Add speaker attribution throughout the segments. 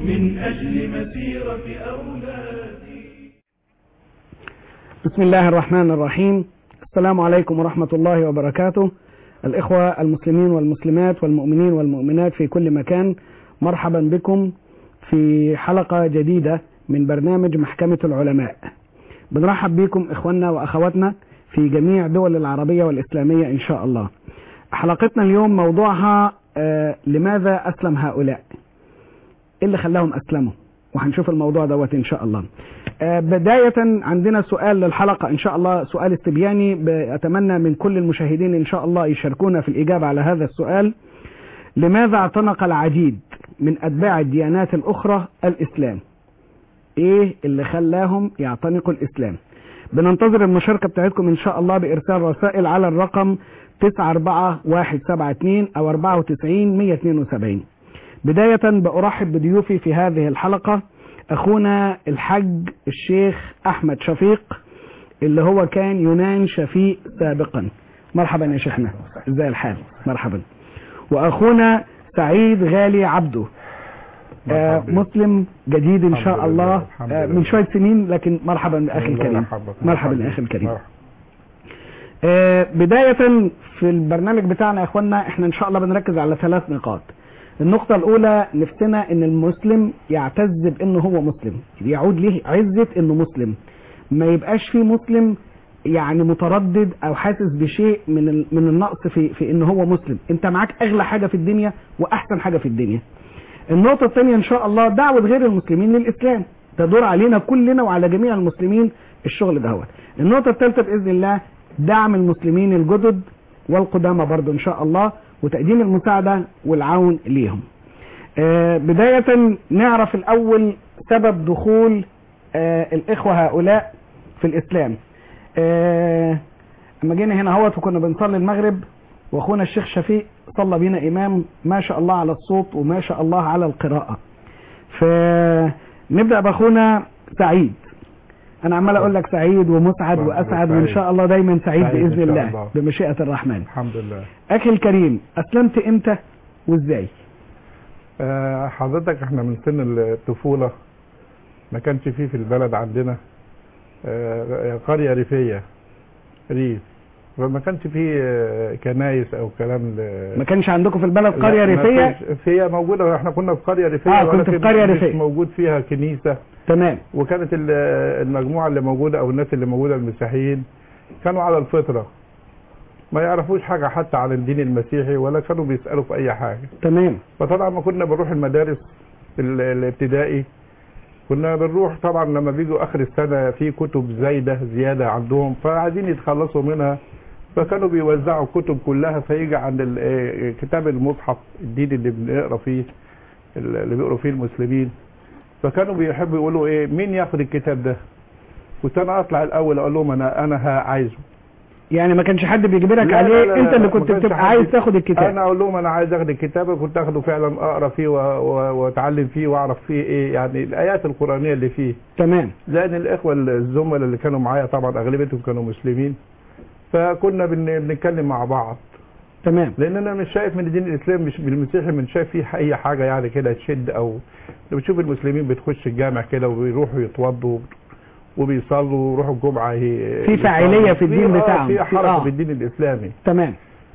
Speaker 1: من أجل مسيرة أولادي
Speaker 2: بسم الله الرحمن الرحيم السلام عليكم ورحمة الله وبركاته الإخوة المسلمين والمسلمات والمؤمنين والمؤمنات في كل مكان مرحبا بكم في حلقة جديدة من برنامج محكمة العلماء بنرحب بكم إخواننا وأخواتنا في جميع دول العربية والإسلامية إن شاء الله حلقتنا اليوم موضوعها آه لماذا أسلم هؤلاء إيه اللي خلاهم أسلموا وهنشوف الموضوع دوت إن شاء الله آه بداية عندنا سؤال للحلقة إن شاء الله سؤال استبياني أتمنى من كل المشاهدين إن شاء الله يشاركونا في الإجابة على هذا السؤال لماذا اعتنق العديد من أتباع الديانات الأخرى الإسلام إيه اللي خلاهم يعتنقوا الإسلام بننتظر المشاركة بتاعتكم إن شاء الله بإرسال رسائل على الرقم 94172 أو 94 172 بداية بأرحب بضيوفي في هذه الحلقة أخونا الحج الشيخ أحمد شفيق اللي هو كان يونان شفيق سابقا مرحبا يا شيخنا ازاي الحال مرحبا وأخونا سعيد غالي عبده آه مسلم جديد ان شاء الله آه من شويه سنين لكن مرحبا اخي الكريم مرحبا اخي الكريم آه بدايه في البرنامج بتاعنا يا اخوانا احنا ان شاء الله بنركز على ثلاث نقاط النقطة الأولى نفسنا إن المسلم يعتز بإنه هو مسلم يعود له عزة إنه مسلم ما يبقاش في مسلم يعني متردد أو حاسس بشيء من من النقص في في إن هو مسلم أنت معاك أغلى حاجة في الدنيا وأحسن حاجة في الدنيا النقطة الثانية إن شاء الله دعوة غير المسلمين للإسلام تدور علينا كلنا وعلى جميع المسلمين الشغل دهوت النقطة الثالثة بإذن الله دعم المسلمين الجدد والقدامى برضو إن شاء الله وتقديم المساعدة والعون ليهم آه بداية نعرف الأول سبب دخول آه الإخوة هؤلاء في الإسلام آه أما جينا هنا هوت وكنا بنصلي المغرب واخونا الشيخ شفيق صلى بينا امام ما شاء الله على الصوت وما شاء الله على القراءة فنبدأ باخونا سعيد انا عمال اقول لك سعيد ومسعد واسعد وان شاء الله دايما سعيد, سعيد باذن الله, الله بمشيئة الرحمن
Speaker 3: الحمد لله
Speaker 2: اخي الكريم اسلمت امتى وازاي
Speaker 3: آه حضرتك احنا من سن الطفولة ما كانش فيه في البلد عندنا آه قرية ريفية ريف فما كانش فيه كنايس او كلام
Speaker 2: ما كانش عندكم في البلد قريه ريفيه
Speaker 3: هي موجوده احنا كنا في قريه ريفيه
Speaker 2: اه كنت في قريه ريفيه
Speaker 3: مش موجود فيها كنيسه
Speaker 2: تمام
Speaker 3: وكانت المجموعه اللي موجوده او الناس اللي موجوده المسيحيين كانوا على الفطره ما يعرفوش حاجه حتى عن الدين المسيحي ولا كانوا بيسالوا في اي حاجه
Speaker 2: تمام
Speaker 3: فطبعا ما كنا بنروح المدارس الابتدائي كنا بنروح طبعا لما بيجوا اخر السنه في كتب زايده زياده عندهم فعايزين يتخلصوا منها فكانوا بيوزعوا كتب كلها فيجي عند كتاب المصحف الدين اللي بنقرا فيه اللي بيقروا فيه المسلمين فكانوا بيحبوا يقولوا ايه مين ياخد الكتاب ده كنت انا اطلع الاول اقول لهم انا انا عايزه
Speaker 2: يعني ما كانش حد بيجبرك
Speaker 3: لا
Speaker 2: عليه
Speaker 3: لا لا
Speaker 2: انت اللي كنت بتبقى عايز تاخد الكتاب
Speaker 3: انا اقول لهم انا عايز اخد الكتاب كنت اخده فعلا اقرا فيه واتعلم فيه واعرف فيه ايه يعني الايات القرانيه اللي فيه
Speaker 2: تمام
Speaker 3: لان الاخوه الزملاء اللي كانوا معايا طبعا اغلبيتهم كانوا مسلمين فكنا بنتكلم مع بعض
Speaker 2: تمام
Speaker 3: لان انا مش شايف من الدين الاسلامي مش بالمسيحي مش شايف فيه اي حاجه يعني كده تشد او بتشوف المسلمين بتخش الجامع كده وبيروحوا يتوضوا وبيصلوا ويروحوا الجمعه هي
Speaker 2: في فاعليه في الدين بتاعهم
Speaker 3: في حركه آه. في الدين الاسلامي
Speaker 2: تمام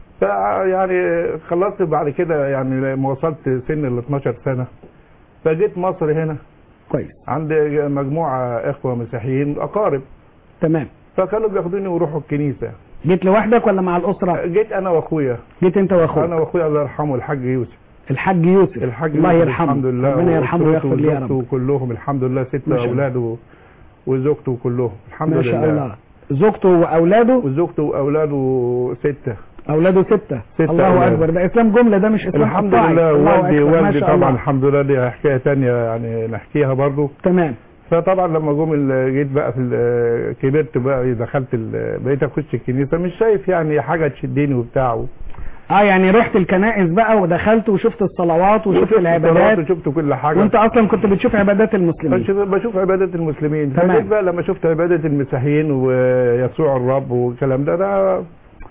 Speaker 3: فيعني خلصت بعد كده يعني لما وصلت سن ال 12 سنه فجيت مصر هنا
Speaker 2: كويس
Speaker 3: عند مجموعه اخوه مسيحيين اقارب
Speaker 2: تمام
Speaker 3: فكانوا بياخدوني ويروحوا الكنيسه
Speaker 2: جيت لوحدك ولا مع الاسره
Speaker 3: جيت انا واخويا
Speaker 2: جيت انت واخوك
Speaker 3: انا واخويا الله يرحمه الحاج يوسف
Speaker 2: الحاج يوسف
Speaker 3: الحاج
Speaker 2: الله
Speaker 3: يوسف
Speaker 2: يرحمه
Speaker 3: الحمد لله
Speaker 2: ربنا يرحمه ويغفر لي يا رب
Speaker 3: كلهم الحمد لله ست اولاد وزوجته كلهم الحمد
Speaker 2: ما
Speaker 3: لله
Speaker 2: شاء الله زوجته واولاده
Speaker 3: وزوجته واولاده سته
Speaker 2: اولاده سته
Speaker 3: ستة
Speaker 2: الله
Speaker 3: أولاد.
Speaker 2: اكبر ده اسلام جمله ده مش اسلام
Speaker 3: الحمد
Speaker 2: قطاعي.
Speaker 3: لله
Speaker 2: الله
Speaker 3: والدي
Speaker 2: أكبر، ما
Speaker 3: والدي
Speaker 2: شاء
Speaker 3: طبعا
Speaker 2: الله.
Speaker 3: الحمد لله دي حكايه ثانيه يعني نحكيها برضو
Speaker 2: تمام
Speaker 3: فطبعا لما جم ال- جيت بقى في ال- كبرت بقى دخلت ال- بقيت اخش الكنيسه مش شايف يعني حاجه تشدني وبتاع
Speaker 2: اه يعني رحت الكنائس بقى ودخلت وشفت الصلوات وشفت
Speaker 3: وشفت
Speaker 2: العبادات
Speaker 3: الصلاة وشفت كل حاجه
Speaker 2: وانت اصلا كنت بتشوف عبادات المسلمين
Speaker 3: بشوف, بشوف عبادة المسلمين
Speaker 2: تمام.
Speaker 3: فجيت بقى لما شفت عبادة المسيحيين ويسوع الرب والكلام ده ده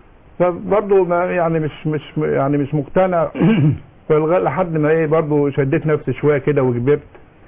Speaker 3: فبرضه ما يعني مش مش يعني مش مقتنع فلغاية لحد ما ايه برضه شديت نفسي شويه كده وكبرت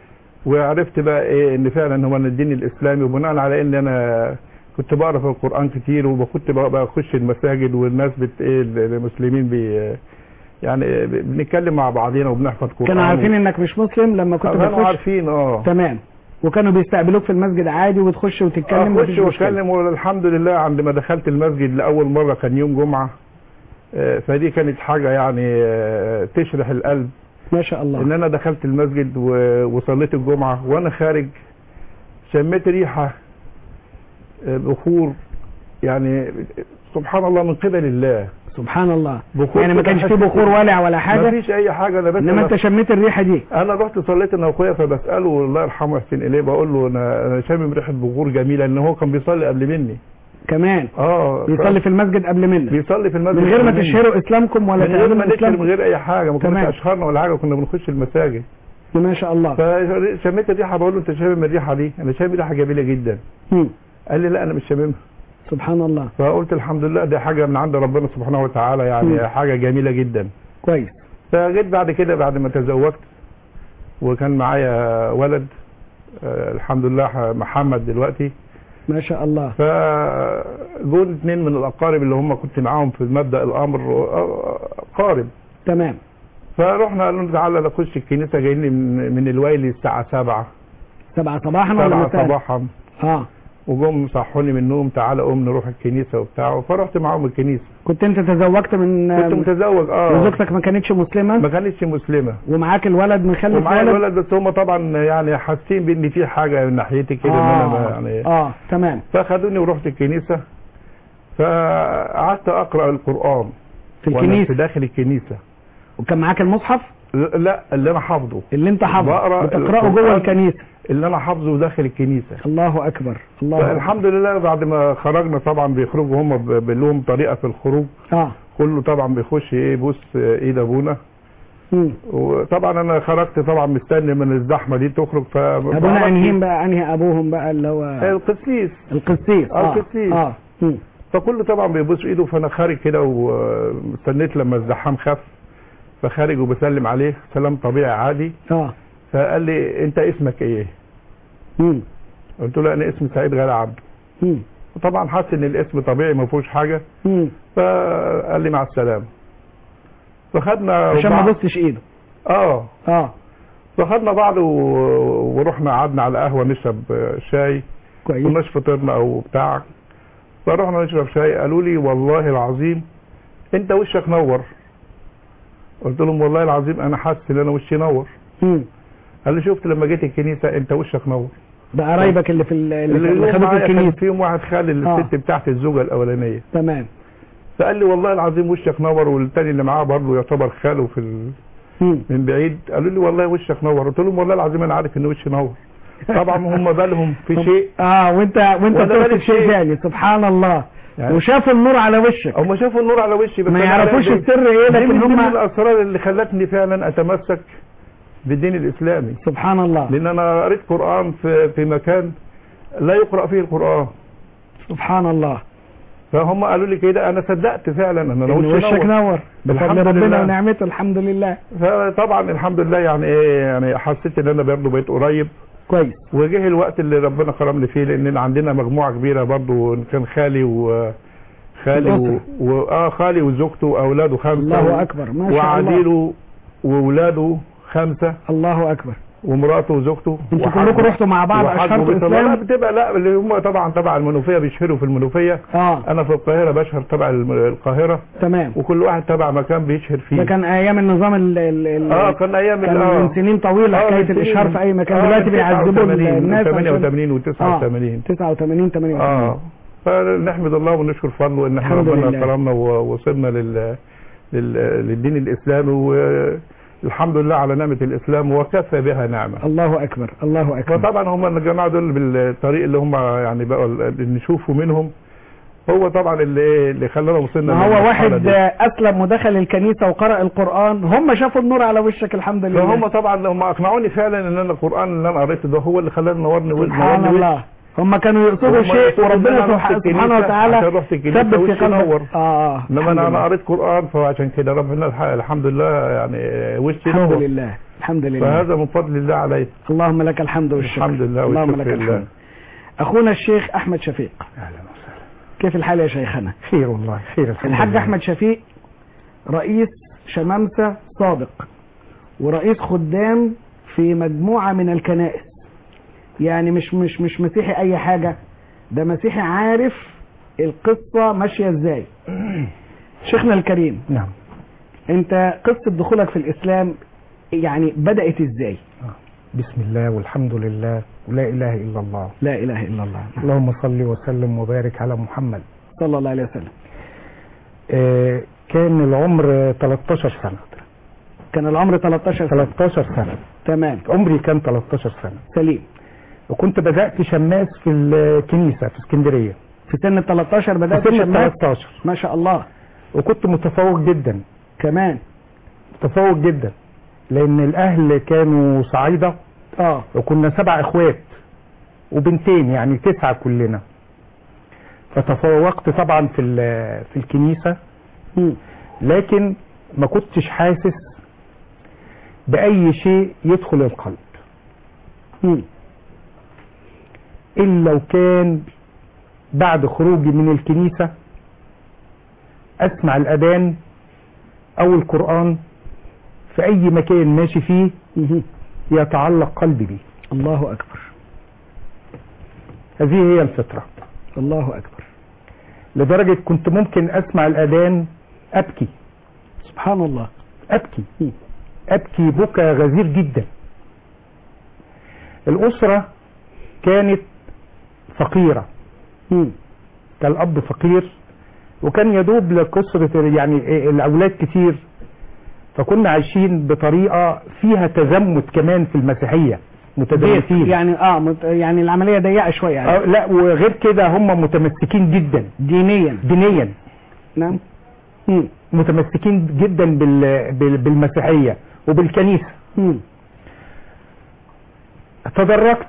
Speaker 3: وعرفت بقى ايه ان فعلا هو الدين الاسلامي وبناء على ان انا كنت بقرا في القران كتير وكنت بقى بخش المساجد والناس بت ايه المسلمين بي يعني بنتكلم مع بعضينا وبنحفظ قران
Speaker 2: كانوا عارفين انك مش مسلم لما كنت
Speaker 3: كانوا
Speaker 2: بتخش
Speaker 3: عارفين اه
Speaker 2: تمام وكانوا بيستقبلوك في المسجد عادي وتخش وتتكلم
Speaker 3: اخش
Speaker 2: مفيش مشكلة.
Speaker 3: واتكلم والحمد لله عندما دخلت المسجد لاول مره كان يوم جمعه آه، فدي كانت حاجه يعني آه، تشرح القلب
Speaker 2: ما شاء الله
Speaker 3: ان انا دخلت المسجد و- وصليت الجمعه وانا خارج شميت ريحه آه، بخور يعني سبحان الله من قبل الله
Speaker 2: سبحان الله
Speaker 3: بخور
Speaker 2: يعني ما
Speaker 3: كده
Speaker 2: كانش فيه
Speaker 3: حسيت-
Speaker 2: بخور والع ولا
Speaker 3: ما
Speaker 2: حاجة
Speaker 3: فيش اي حاجه انا بس
Speaker 2: انما انت شميت الريحة دي
Speaker 3: انا رحت صليت انا واخويا فبساله الله يرحمه يحسن اليه بقول له انا انا شامم ريحه بخور جميله ان هو كان بيصلي قبل مني
Speaker 2: كمان
Speaker 3: اه
Speaker 2: بيصلي في المسجد قبل منك
Speaker 3: بيصلي في المسجد
Speaker 2: من غير ما
Speaker 3: قبل مني.
Speaker 2: تشهروا اسلامكم ولا
Speaker 3: من غير ما
Speaker 2: تعلنوا
Speaker 3: نشهر من
Speaker 2: اسلامكم
Speaker 3: غير اي حاجه ما
Speaker 2: تمام.
Speaker 3: كناش اشهرنا ولا حاجه كنا بنخش المساجد
Speaker 2: ما شاء الله
Speaker 3: فشميت الريحه بقول له انت شامم الريحه دي انا شامم ريحه جميله جدا
Speaker 2: مم.
Speaker 3: قال لي لا انا مش شاممها
Speaker 2: سبحان الله
Speaker 3: فقلت الحمد لله دي حاجه من عند ربنا سبحانه وتعالى يعني
Speaker 2: مم.
Speaker 3: حاجه جميله جدا
Speaker 2: كويس
Speaker 3: فجيت بعد كده بعد ما تزوجت وكان معايا ولد آه، الحمد لله محمد دلوقتي
Speaker 2: ما شاء الله
Speaker 3: فجون اتنين من الاقارب اللي هم كنت معاهم في مبدا الامر آه، قارب
Speaker 2: تمام
Speaker 3: فرحنا قالوا لنا تعالى نخش الكنيسه جايين من, من الويلي الساعه 7
Speaker 2: سبعة صباحا ولا
Speaker 3: 7
Speaker 2: مساء
Speaker 3: صباحا
Speaker 2: اه
Speaker 3: وجم صحوني من النوم تعالى قوم نروح الكنيسه وبتاع فرحت معاهم الكنيسه
Speaker 2: كنت انت تزوجت من
Speaker 3: كنت متزوج اه
Speaker 2: وزوجتك ما كانتش مسلمة
Speaker 3: ما كانتش مسلمه
Speaker 2: ومعاك الولد مخلف
Speaker 3: ومعايا
Speaker 2: ولد
Speaker 3: الولد بس هم طبعا يعني حاسين بان في حاجه من ناحيتي كده ان انا ما- يعني
Speaker 2: اه تمام
Speaker 3: فاخدوني ورحت الكنيسه فقعدت اقرا القران
Speaker 2: في
Speaker 3: وأنا في
Speaker 2: الكنيسة
Speaker 3: داخل الكنيسه
Speaker 2: وكان معاك المصحف
Speaker 3: لا اللي انا حافظه
Speaker 2: اللي انت حافظه
Speaker 3: بقرأ
Speaker 2: بتقراه جوه
Speaker 3: القرآن.
Speaker 2: الكنيسة
Speaker 3: اللي انا حافظه داخل الكنيسه
Speaker 2: الله اكبر الله أكبر.
Speaker 3: فالحمد لله بعد ما خرجنا طبعا بيخرجوا هم ب- لهم طريقه في الخروج
Speaker 2: اه
Speaker 3: كله طبعا بيخش ايه بص ايد ابونا
Speaker 2: مم.
Speaker 3: وطبعا انا خرجت طبعا مستني من الزحمه دي تخرج ف
Speaker 2: ابونا انهيم بقى انهي ابوهم بقى اللي هو
Speaker 3: القسيس
Speaker 2: القسيس
Speaker 3: آه، القسيس.
Speaker 2: اه مم.
Speaker 3: فكله طبعا بيبص ايده فانا خارج كده واستنيت لما الزحام خف فخارج وبسلم عليه سلام طبيعي عادي
Speaker 2: اه
Speaker 3: فقال لي انت اسمك ايه
Speaker 2: مم.
Speaker 3: قلت له انا اسمي سعيد غالي عبد
Speaker 2: مم.
Speaker 3: وطبعا حس ان الاسم طبيعي ما فيهوش حاجه
Speaker 2: مم.
Speaker 3: فقال لي مع السلامه فخدنا
Speaker 2: عشان ما
Speaker 3: بعض-
Speaker 2: بصتش ايده
Speaker 3: اه
Speaker 2: اه
Speaker 3: فخدنا بعض و... ورحنا قعدنا على القهوه نشرب شاي
Speaker 2: كويس
Speaker 3: كناش فطرنا او بتاع فرحنا نشرب شاي قالوا لي والله العظيم انت وشك نور قلت لهم والله العظيم انا حاسس ان انا وشي نور
Speaker 2: مم.
Speaker 3: قال لي شفت لما جيت الكنيسه انت وشك نور
Speaker 2: ده قرايبك اللي في ال- اللي, اللي
Speaker 3: اللي
Speaker 2: خدوك
Speaker 3: معايا كان
Speaker 2: الكنيسة
Speaker 3: فيهم واحد خال
Speaker 2: آه.
Speaker 3: الست بتاعت الزوجه الاولانيه
Speaker 2: تمام
Speaker 3: فقال لي والله العظيم وشك نور والتاني اللي معاه برضه يعتبر خاله في ال...
Speaker 2: مم.
Speaker 3: من بعيد قالوا لي والله وشك نور قلت لهم والله العظيم انا عارف ان وشي نور طبعا هم بالهم في شيء
Speaker 2: اه وانت وانت
Speaker 3: وأنا
Speaker 2: بتقصد
Speaker 3: بالي
Speaker 2: شيء
Speaker 3: شيء.
Speaker 2: ثاني سبحان الله
Speaker 3: يعني
Speaker 2: وشافوا النور على وشك
Speaker 3: هم شافوا النور على وشي بس
Speaker 2: ما
Speaker 3: أنا
Speaker 2: يعرفوش
Speaker 3: دي-
Speaker 2: السر ايه
Speaker 3: دي
Speaker 2: لكن
Speaker 3: من ضمن
Speaker 2: هم
Speaker 3: الاسرار اللي خلتني فعلا اتمسك بالدين الاسلامي
Speaker 2: سبحان الله
Speaker 3: لان انا قريت قران في في مكان لا يقرا فيه القران
Speaker 2: سبحان الله
Speaker 3: فهم قالوا لي كده انا صدقت فعلا ان انا
Speaker 2: إن
Speaker 3: وشي
Speaker 2: وشك
Speaker 3: نور
Speaker 2: نور بفضل
Speaker 3: الحمد
Speaker 2: ربنا
Speaker 3: لله.
Speaker 2: ونعمته الحمد لله
Speaker 3: فطبعا الحمد لله يعني ايه يعني حسيت ان انا برضه بقيت قريب
Speaker 2: كويس
Speaker 3: وجه الوقت اللي ربنا كرمني فيه لان عندنا مجموعه كبيره برضه كان خالي و خالي و...
Speaker 2: الأسرة.
Speaker 3: و... اه خالي وزوجته واولاده خمسه
Speaker 2: الله اكبر ما شاء الله
Speaker 3: وعديله واولاده خمسه
Speaker 2: الله اكبر
Speaker 3: ومراته وزوجته
Speaker 2: انتوا
Speaker 3: وحاجه-
Speaker 2: كلكم رحتوا مع بعض
Speaker 3: وحاجه
Speaker 2: اشهرتوا
Speaker 3: بيت الله. لا
Speaker 2: الاسلام
Speaker 3: بتبقى لا اللي هم طبعا تبع المنوفيه بيشهروا في المنوفيه
Speaker 2: اه
Speaker 3: انا في القاهره بشهر تبع الم- القاهره
Speaker 2: تمام
Speaker 3: وكل واحد تبع مكان بيشهر فيه
Speaker 2: ده كان ايام النظام ال ال ال
Speaker 3: اه كان ايام
Speaker 2: كان
Speaker 3: ال-
Speaker 2: من سنين طويله
Speaker 3: آه،
Speaker 2: حكايه
Speaker 3: من سنين.
Speaker 2: الاشهار في اي مكان
Speaker 3: آه،
Speaker 2: دلوقتي
Speaker 3: من
Speaker 2: بيعذبوا
Speaker 3: 89
Speaker 2: الناس عشان-
Speaker 3: 88 و 89
Speaker 2: 89 88
Speaker 3: اه فنحمد الله ونشكر فضله ان احنا
Speaker 2: الحمد
Speaker 3: ربنا
Speaker 2: لله.
Speaker 3: كرمنا ووصلنا لل... لل... للدين الاسلامي والحمد لله على نعمه الاسلام وكفى بها نعمه
Speaker 2: الله اكبر الله اكبر
Speaker 3: فطبعا هم الجماعه دول بالطريق اللي هم يعني بقوا اللي نشوفه منهم هو طبعا اللي ايه اللي خلانا وصلنا
Speaker 2: ما هو
Speaker 3: للمرحلة
Speaker 2: واحد
Speaker 3: دي.
Speaker 2: آه، اسلم ودخل الكنيسه وقرأ القرآن هم شافوا النور على وشك الحمد لله
Speaker 3: فهم طبعا هم اقنعوني فعلا ان انا القران اللي انا قريته ده هو اللي خلاني نورني
Speaker 2: سبحان
Speaker 3: نورني
Speaker 2: الله هم كانوا يقصدوا
Speaker 3: هم
Speaker 2: شيء
Speaker 3: يقصدوا إن
Speaker 2: وربنا
Speaker 3: أنا رحت
Speaker 2: سبحانه
Speaker 3: الكنيسة
Speaker 2: سبحانه وتعالى
Speaker 3: عشان رحت الكنيسة
Speaker 2: ثبت في
Speaker 3: وشي نور.
Speaker 2: قلبك اه اه
Speaker 3: انما
Speaker 2: الحمد
Speaker 3: انا انا
Speaker 2: لله.
Speaker 3: قريت قران فعشان كده ربنا الح- الحمد لله يعني وشي
Speaker 2: الحمد
Speaker 3: نور
Speaker 2: لله الحمد لله
Speaker 3: فهذا من فضل الله علي
Speaker 2: اللهم لك الحمد والشكر
Speaker 3: الحمد لله
Speaker 2: اللهم
Speaker 3: والشكر
Speaker 2: لك
Speaker 3: لله
Speaker 2: الحمد اخونا الشيخ احمد شفيق
Speaker 4: اهلا وسهلا
Speaker 2: كيف الحال يا شيخنا
Speaker 4: خير والله خير الحمد
Speaker 2: الحاج
Speaker 4: لله.
Speaker 2: احمد شفيق رئيس شمامسة سابق ورئيس خدام في مجموعة من الكنائس يعني مش مش مش مسيحي اي حاجة ده مسيحي عارف القصة ماشية ازاي شيخنا الكريم
Speaker 4: نعم
Speaker 2: انت قصة دخولك في الاسلام يعني بدأت ازاي
Speaker 4: بسم الله والحمد لله ولا اله الا الله
Speaker 2: لا اله الا الله
Speaker 4: اللهم صل وسلم وبارك على محمد
Speaker 2: صلى الله عليه وسلم
Speaker 4: آه كان العمر 13 سنة
Speaker 2: كان العمر 13 سنة
Speaker 4: 13 سنة
Speaker 2: تمام
Speaker 4: عمري كان 13 سنة
Speaker 2: سليم
Speaker 4: وكنت بدأت شماس في الكنيسة في اسكندرية
Speaker 2: في سن ال 13
Speaker 4: في
Speaker 2: بدأت
Speaker 4: سن
Speaker 2: شماس
Speaker 4: 13
Speaker 2: ما شاء الله
Speaker 4: وكنت متفوق جدا
Speaker 2: كمان
Speaker 4: متفوق جدا لان الاهل كانوا صعيدة
Speaker 2: اه
Speaker 4: وكنا سبع اخوات وبنتين يعني تسعة كلنا فتفوقت طبعا في ال- في الكنيسة
Speaker 2: مم.
Speaker 4: لكن ما كنتش حاسس بأي شيء يدخل القلب
Speaker 2: مم.
Speaker 4: إلا وكان بعد خروجي من الكنيسة أسمع الأذان أو القرآن في أي مكان ماشي فيه
Speaker 2: مم.
Speaker 4: يتعلق قلبي بيه
Speaker 2: الله اكبر
Speaker 4: هذه هي الفطرة
Speaker 2: الله اكبر
Speaker 4: لدرجة كنت ممكن أسمع الأذان أبكي
Speaker 2: سبحان الله
Speaker 4: أبكي أبكي بكى غزير جدا الأسرة كانت فقيرة
Speaker 2: مم.
Speaker 4: كان الأب فقير وكان يدوب لكسرة يعني الأولاد كتير فكنا عايشين بطريقة فيها تزمت كمان في المسيحية متزمتين
Speaker 2: يعني اه مت... يعني العمليه ضيقه شويه يعني.
Speaker 4: آه، لا وغير كده هم متمسكين جدا
Speaker 2: دينيا
Speaker 4: دينيا
Speaker 2: نعم مم.
Speaker 4: متمسكين جدا بال- بال- بالمسيحية وبالكنيسة
Speaker 2: مم.
Speaker 4: تدرجت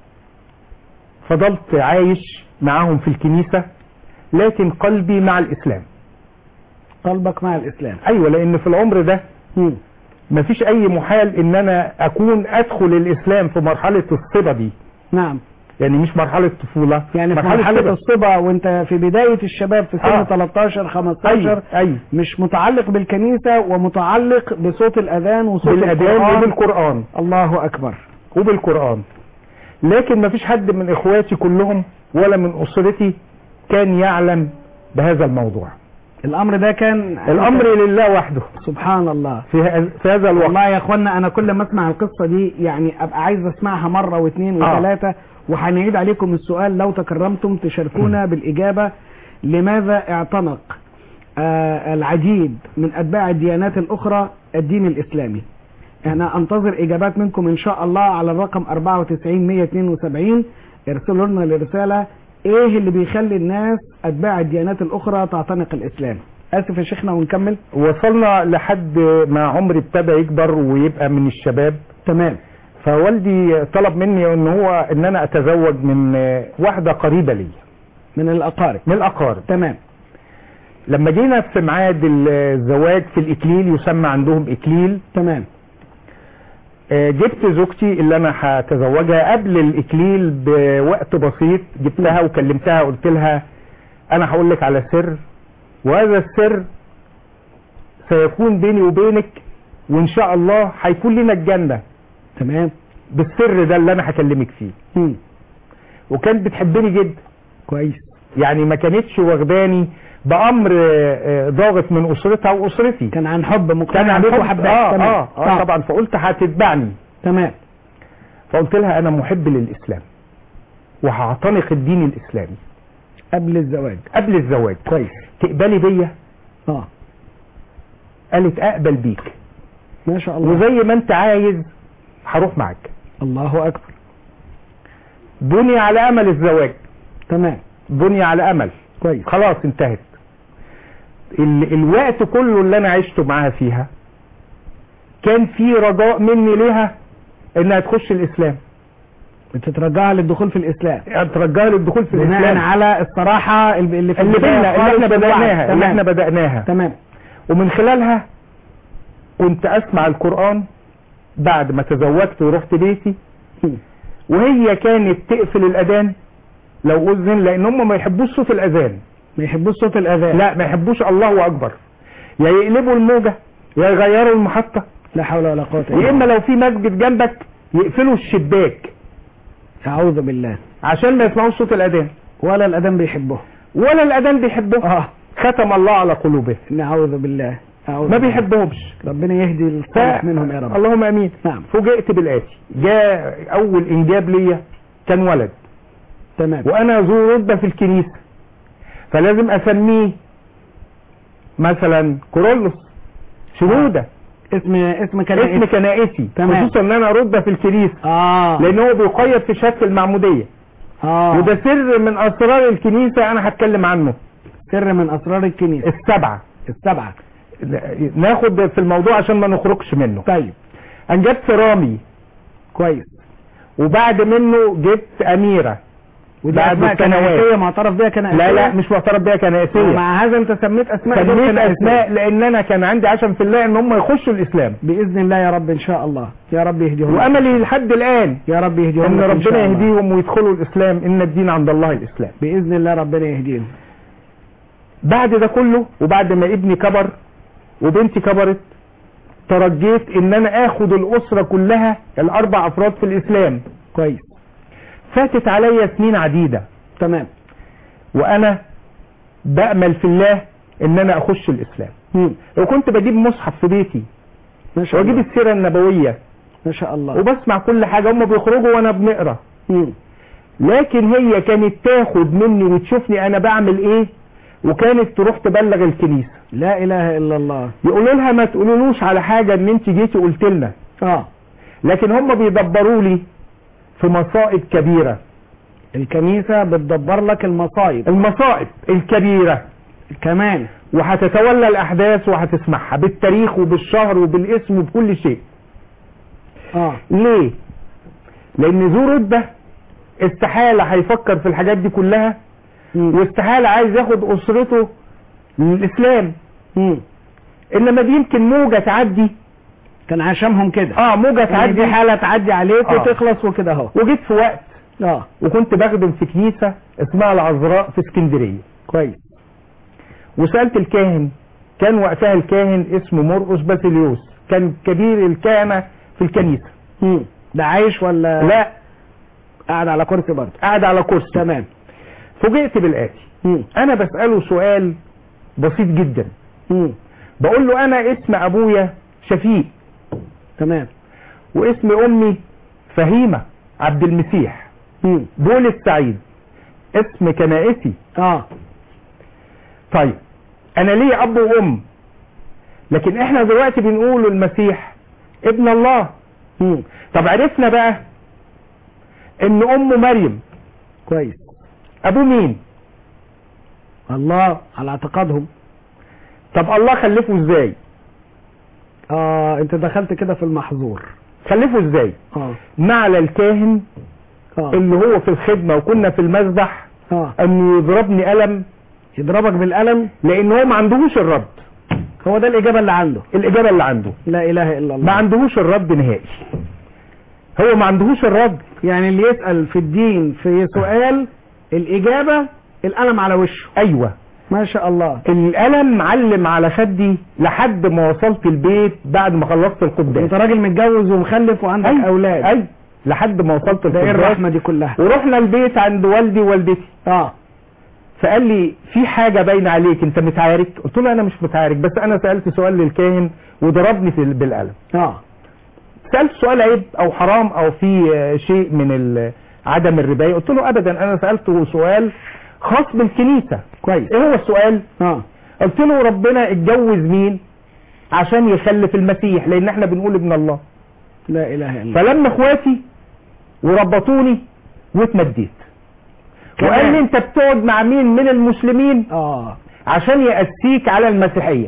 Speaker 4: فضلت عايش معاهم في الكنيسة لكن قلبي مع الإسلام
Speaker 2: قلبك مع الاسلام
Speaker 4: أيوة لأن في العمر ده
Speaker 2: مم.
Speaker 4: مفيش أي محال إن أنا أكون أدخل الإسلام في مرحلة الصبا دي
Speaker 2: نعم
Speaker 4: يعني مش مرحلة طفولة
Speaker 2: يعني في مرحله
Speaker 4: صبا.
Speaker 2: الصبا وانت في بدايه الشباب في سن
Speaker 4: آه.
Speaker 2: 13 15
Speaker 4: أيوة أيوة
Speaker 2: مش متعلق بالكنيسه ومتعلق بصوت الاذان وصوت
Speaker 4: بالأذان
Speaker 2: القرآن
Speaker 4: وبالقرآن
Speaker 2: الله اكبر
Speaker 4: وبالقرآن لكن مفيش حد من إخواتي كلهم ولا من أسرتي كان يعلم بهذا الموضوع
Speaker 2: الامر ده كان
Speaker 4: الأمر لله وحده
Speaker 2: سبحان الله
Speaker 4: في, ه- في هذا الوقت
Speaker 2: والله يا اخوانا انا كل ما اسمع القصه دي يعني ابقى عايز اسمعها مره واثنين
Speaker 4: آه.
Speaker 2: وثلاثه وهنعيد عليكم السؤال لو تكرمتم تشاركونا بالاجابه لماذا اعتنق آه العديد من اتباع الديانات الاخرى الدين الاسلامي انا انتظر اجابات منكم ان شاء الله على الرقم 94 172 ارسلوا لنا الرساله ايه اللي بيخلي الناس اتباع الديانات الاخرى تعتنق الاسلام اسف يا شيخنا ونكمل
Speaker 4: وصلنا لحد ما عمري ابتدى يكبر ويبقى من الشباب
Speaker 2: تمام
Speaker 4: فوالدي طلب مني ان هو ان انا اتزوج من واحدة قريبة لي
Speaker 2: من الاقارب
Speaker 4: من الاقارب
Speaker 2: تمام
Speaker 4: لما جينا في ميعاد الزواج في الاكليل يسمى عندهم اكليل
Speaker 2: تمام
Speaker 4: آه، جبت زوجتي اللي انا هتزوجها قبل الاكليل بوقت بسيط جبتها وكلمتها قلت لها انا هقول لك على سر وهذا السر سيكون بيني وبينك وان شاء الله هيكون لنا الجنة
Speaker 2: تمام
Speaker 4: بالسر ده اللي انا هكلمك فيه
Speaker 2: مم.
Speaker 4: وكانت بتحبني جدا
Speaker 2: كويس
Speaker 4: يعني ما كانتش واخداني بامر آه، آه، ضاغط من اسرتها واسرتي
Speaker 2: كان عن حب مقتنع
Speaker 4: كان عن
Speaker 2: بيك
Speaker 4: حب-
Speaker 2: وحباك
Speaker 4: اه
Speaker 2: تمام
Speaker 4: اه, آه طبعا فقلت هتتبعني
Speaker 2: تمام
Speaker 4: فقلت لها انا محب للاسلام وهعتنق الدين الاسلامي
Speaker 2: قبل الزواج
Speaker 4: قبل الزواج
Speaker 2: كويس
Speaker 4: تقبلي بيا
Speaker 2: اه
Speaker 4: قالت اقبل بيك
Speaker 2: ما شاء الله
Speaker 4: وزي ما انت عايز هروح معاك
Speaker 2: الله اكبر
Speaker 4: بني على امل الزواج
Speaker 2: تمام
Speaker 4: بني على امل
Speaker 2: كويس
Speaker 4: خلاص انتهت ال الوقت كله اللي انا عشته معاها فيها كان في رجاء مني ليها انها تخش الاسلام
Speaker 2: بتترجاها للدخول في الاسلام
Speaker 4: اترجاها للدخول في
Speaker 2: بناء
Speaker 4: الاسلام
Speaker 2: على الصراحه اللي اللي في
Speaker 4: اللي
Speaker 2: البداية
Speaker 4: بينا اللي
Speaker 2: خالص
Speaker 4: احنا
Speaker 2: في الوعي.
Speaker 4: بدأناها اللي
Speaker 2: تمام.
Speaker 4: احنا بدأناها
Speaker 2: تمام
Speaker 4: ومن خلالها كنت اسمع القرآن بعد ما تزوجت ورحت بيتي وهي كانت تقفل الاذان لو اذن لان هم ما يحبوش صوت الاذان
Speaker 2: ما يحبوش صوت الاذان
Speaker 4: لا ما يحبوش الله اكبر يا يقلبوا الموجة يا يغيروا المحطة
Speaker 2: لا حول ولا قوه الا
Speaker 4: يا اما
Speaker 2: بالله
Speaker 4: لو في مسجد جنبك يقفلوا الشباك
Speaker 2: اعوذ بالله
Speaker 4: عشان ما يسمعوش صوت الاذان
Speaker 2: ولا الاذان بيحبه
Speaker 4: ولا الاذان بيحبوه
Speaker 2: اه
Speaker 4: ختم الله على قلوبهم
Speaker 2: نعوذ بالله أعوذ
Speaker 4: ما
Speaker 2: بالله.
Speaker 4: بيحبهمش
Speaker 2: ربنا يهدي الصالح منهم يا رب
Speaker 4: اللهم امين
Speaker 2: نعم
Speaker 4: فوجئت بالاتي جاء اول انجاب ليا كان ولد
Speaker 2: تمام
Speaker 4: وانا ذو رتبه في الكنيسه فلازم اسميه مثلا كورولوس شنوده
Speaker 2: اسم اسم كنائس
Speaker 4: اسم كنائسي
Speaker 2: تمام.
Speaker 4: خصوصا ان انا رتبه في الكنيسه
Speaker 2: اه
Speaker 4: لان هو بيقيد في شهاده المعموديه
Speaker 2: اه
Speaker 4: وده سر من اسرار الكنيسه انا هتكلم عنه
Speaker 2: سر من اسرار الكنيسه
Speaker 4: السبعه
Speaker 2: السبعه
Speaker 4: ناخد في الموضوع عشان ما نخرجش منه
Speaker 2: طيب
Speaker 4: انجبت رامي
Speaker 2: كويس
Speaker 4: وبعد منه جبت اميره
Speaker 2: ودي
Speaker 4: بعد
Speaker 2: اسماء
Speaker 4: السنوات.
Speaker 2: كنائسيه معترف بيها كنائسيه
Speaker 4: لا لا مش معترف بيها كنائسيه
Speaker 2: ومع هذا انت سميت اسماء دول
Speaker 4: سميت
Speaker 2: كنائسية.
Speaker 4: اسماء لان انا كان عندي عشم في الله ان هم يخشوا الاسلام
Speaker 2: باذن الله يا رب ان شاء الله يا رب يهديهم
Speaker 4: واملي لحد الان
Speaker 2: يا رب يهديهم
Speaker 4: ان
Speaker 2: لك إن شاء
Speaker 4: ربنا
Speaker 2: الله.
Speaker 4: يهديهم ويدخلوا الاسلام ان الدين عند الله الاسلام
Speaker 2: باذن الله ربنا يهديهم
Speaker 4: بعد ده كله وبعد ما ابني كبر وبنتي كبرت ترجيت ان انا اخد الاسرة كلها الاربع افراد في الاسلام
Speaker 2: كويس
Speaker 4: فاتت عليا سنين عديدة
Speaker 2: تمام
Speaker 4: وانا بأمل في الله ان انا اخش الاسلام
Speaker 2: مم.
Speaker 4: وكنت بجيب مصحف في بيتي
Speaker 2: ما شاء
Speaker 4: واجيب
Speaker 2: الله
Speaker 4: السيرة النبوية
Speaker 2: ما شاء الله
Speaker 4: وبسمع كل حاجة هم بيخرجوا وانا بنقرا
Speaker 2: مم.
Speaker 4: لكن هي كانت تاخد مني وتشوفني انا بعمل ايه وكانت تروح تبلغ الكنيسة
Speaker 2: لا اله الا الله
Speaker 4: يقولوا لها ما تقولولوش على حاجة ان انت جيتي قلت لنا
Speaker 2: اه
Speaker 4: لكن هم بيدبروا لي في مصائب كبيرة
Speaker 2: الكنيسه بتدبر لك المصايب
Speaker 4: المصائب الكبيرة
Speaker 2: كمان
Speaker 4: وهتتولى الاحداث وهتسمعها بالتاريخ وبالشهر وبالاسم وبكل شيء
Speaker 2: اه
Speaker 4: ليه لان ذو رتبة استحالة هيفكر في الحاجات دي كلها
Speaker 2: مم.
Speaker 4: واستحالة عايز ياخد اسرته للاسلام
Speaker 2: مم.
Speaker 4: انما دي يمكن موجة تعدي
Speaker 2: كان عشمهم كده
Speaker 4: اه موجة
Speaker 2: يعني
Speaker 4: تعدي
Speaker 2: دي حاله تعدي عليك
Speaker 4: آه.
Speaker 2: وتخلص وكده اهو
Speaker 4: وجيت في وقت
Speaker 2: اه
Speaker 4: وكنت بخدم في كنيسة اسمها العذراء في اسكندرية
Speaker 2: كويس
Speaker 4: وسألت الكاهن كان وقتها الكاهن اسمه مرقس باسيليوس كان كبير الكهنة في الكنيسة
Speaker 2: مم. ده عايش ولا
Speaker 4: لا
Speaker 2: قاعد على كرسي برضه
Speaker 4: قاعد على كرسي
Speaker 2: تمام
Speaker 4: فوجئت بالآتي
Speaker 2: مم.
Speaker 4: أنا بسأله سؤال بسيط جدا
Speaker 2: مم.
Speaker 4: بقول له أنا اسم أبويا شفيق
Speaker 2: تمام
Speaker 4: واسم أمي فهيمة عبد المسيح
Speaker 2: مم.
Speaker 4: بولس سعيد اسم كنائسي
Speaker 2: اه
Speaker 4: طيب انا ليه اب وام لكن احنا دلوقتي بنقول المسيح ابن الله
Speaker 2: مم.
Speaker 4: طب عرفنا بقى ان امه مريم
Speaker 2: كويس
Speaker 4: ابوه مين
Speaker 2: الله على اعتقادهم
Speaker 4: طب الله خلفه ازاي
Speaker 2: اه انت دخلت كده في المحظور
Speaker 4: خلفه ازاي
Speaker 2: اه
Speaker 4: نعلى الكاهن
Speaker 2: اه
Speaker 4: اللي هو في الخدمة وكنا في المذبح
Speaker 2: اه
Speaker 4: انه يضربني قلم
Speaker 2: يضربك بالقلم
Speaker 4: لان هو ما عندهوش الرد
Speaker 2: هو ده الاجابه اللي عنده
Speaker 4: الاجابة اللي عنده
Speaker 2: لا اله الا الله
Speaker 4: ما عندهوش الرد نهائي هو ما عندهوش الرد
Speaker 2: يعني اللي يسال في الدين في سؤال الاجابه القلم على وشه
Speaker 4: ايوه
Speaker 2: ما شاء الله
Speaker 4: القلم معلم على خدي لحد ما وصلت البيت بعد ما خلصت
Speaker 2: انت
Speaker 4: القداس
Speaker 2: راجل متجوز ومخلف وعندك
Speaker 4: أي
Speaker 2: اولاد
Speaker 4: اي لحد ما وصلت
Speaker 2: ده ايه
Speaker 4: القداس
Speaker 2: الرحمه دي كلها
Speaker 4: ورحنا البيت عند والدي ووالدتي
Speaker 2: اه
Speaker 4: فقال لي في حاجة باين عليك انت متعارك قلت له انا مش متعارك بس انا سألت سؤال للكاهن وضربني في بالقلم
Speaker 2: اه
Speaker 4: سألت سؤال عيب او حرام او في آه، شيء من ال- عدم الرباية قلت له ابدا انا سألته سؤال خاص بالكنيسة
Speaker 2: كويس
Speaker 4: ايه هو السؤال
Speaker 2: اه
Speaker 4: قلت له ربنا اتجوز مين عشان يخلف المسيح لان احنا بنقول ابن الله
Speaker 2: لا اله الا الله
Speaker 4: فلما اخواتي وربطوني واتمديت
Speaker 2: كمان.
Speaker 4: وقال لي انت بتقعد مع مين من المسلمين
Speaker 2: اه
Speaker 4: عشان يأسيك على المسيحية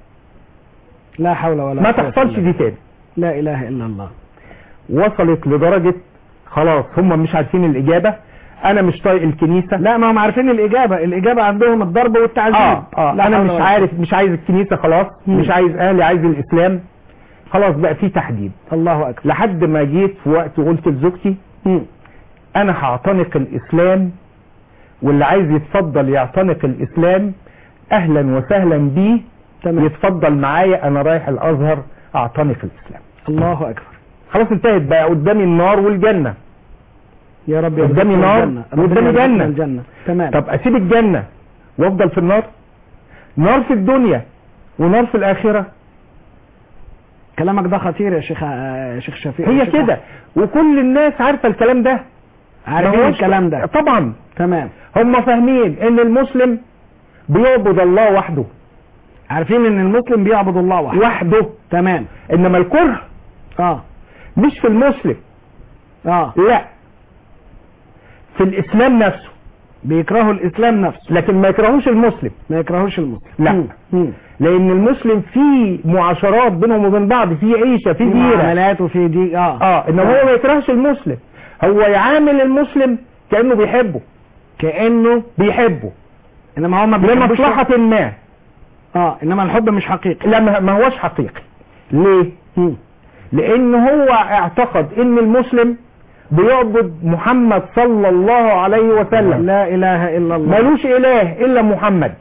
Speaker 2: لا حول ولا
Speaker 4: ما
Speaker 2: قوة
Speaker 4: تحصلش
Speaker 2: إلا
Speaker 4: دي تاني
Speaker 2: لا اله الا الله
Speaker 4: وصلت لدرجة خلاص هم مش عارفين الإجابة أنا مش طايق الكنيسة
Speaker 2: لا ما هم عارفين الاجابه الاجابه عندهم الضرب والتعذيب
Speaker 4: اه اه
Speaker 2: لا
Speaker 4: أنا
Speaker 2: حول
Speaker 4: مش
Speaker 2: ولا
Speaker 4: عارف مش عايز الكنيسة خلاص
Speaker 2: مم.
Speaker 4: مش عايز أهلي عايز الإسلام خلاص بقى في تحديد
Speaker 2: الله اكبر
Speaker 4: لحد ما جيت في وقت وقلت لزوجتي
Speaker 2: مم.
Speaker 4: انا هعتنق الاسلام واللي عايز يتفضل يعتنق الاسلام اهلا وسهلا بيه
Speaker 2: تمام
Speaker 4: يتفضل معايا انا رايح الازهر اعتنق الاسلام
Speaker 2: الله اكبر
Speaker 4: خلاص انتهت بقى قدامي النار والجنة
Speaker 2: يا رب
Speaker 4: قدامي
Speaker 2: يرزقنا
Speaker 4: نار
Speaker 2: الجنة.
Speaker 4: وقدامي
Speaker 2: ربنا يرزقنا
Speaker 4: جنة.
Speaker 2: الجنة تمام
Speaker 4: طب اسيب الجنة وافضل في النار نار في الدنيا ونار في الاخرة
Speaker 2: كلامك ده خطير يا شيخ يا شيخ شفيق
Speaker 4: هي
Speaker 2: يا شيخ
Speaker 4: كده وكل الناس عارفة الكلام ده
Speaker 2: عارفين
Speaker 4: ما هوش-
Speaker 2: الكلام ده
Speaker 4: طبعا
Speaker 2: تمام
Speaker 4: هم فاهمين ان المسلم بيعبد الله وحده
Speaker 2: عارفين ان المسلم بيعبد الله وحده
Speaker 4: وحده
Speaker 2: تمام
Speaker 4: انما الكره
Speaker 2: اه
Speaker 4: مش في المسلم
Speaker 2: اه
Speaker 4: لا في الاسلام نفسه
Speaker 2: بيكرهوا الاسلام نفسه
Speaker 4: لكن ما يكرهوش المسلم
Speaker 2: ما يكرهوش المسلم
Speaker 4: لا.
Speaker 2: مم. مم.
Speaker 4: لان المسلم فيه معاشرات بينهم وبين بعض فيه عيشه
Speaker 2: في
Speaker 4: فيه ديره
Speaker 2: معاملات وفي دي اه
Speaker 4: اه انما هو ما يكرهش المسلم هو يعامل المسلم كانه بيحبه
Speaker 2: كانه
Speaker 4: بيحبه
Speaker 2: انما هو ما بيحبوش-
Speaker 4: لمصلحه ما
Speaker 2: اه انما الحب مش حقيقي
Speaker 4: لا ما ما هوش حقيقي ليه
Speaker 2: مم.
Speaker 4: لان هو اعتقد ان المسلم بيعبد محمد صلى الله عليه وسلم
Speaker 2: لا اله الا الله
Speaker 4: ملوش اله الا محمد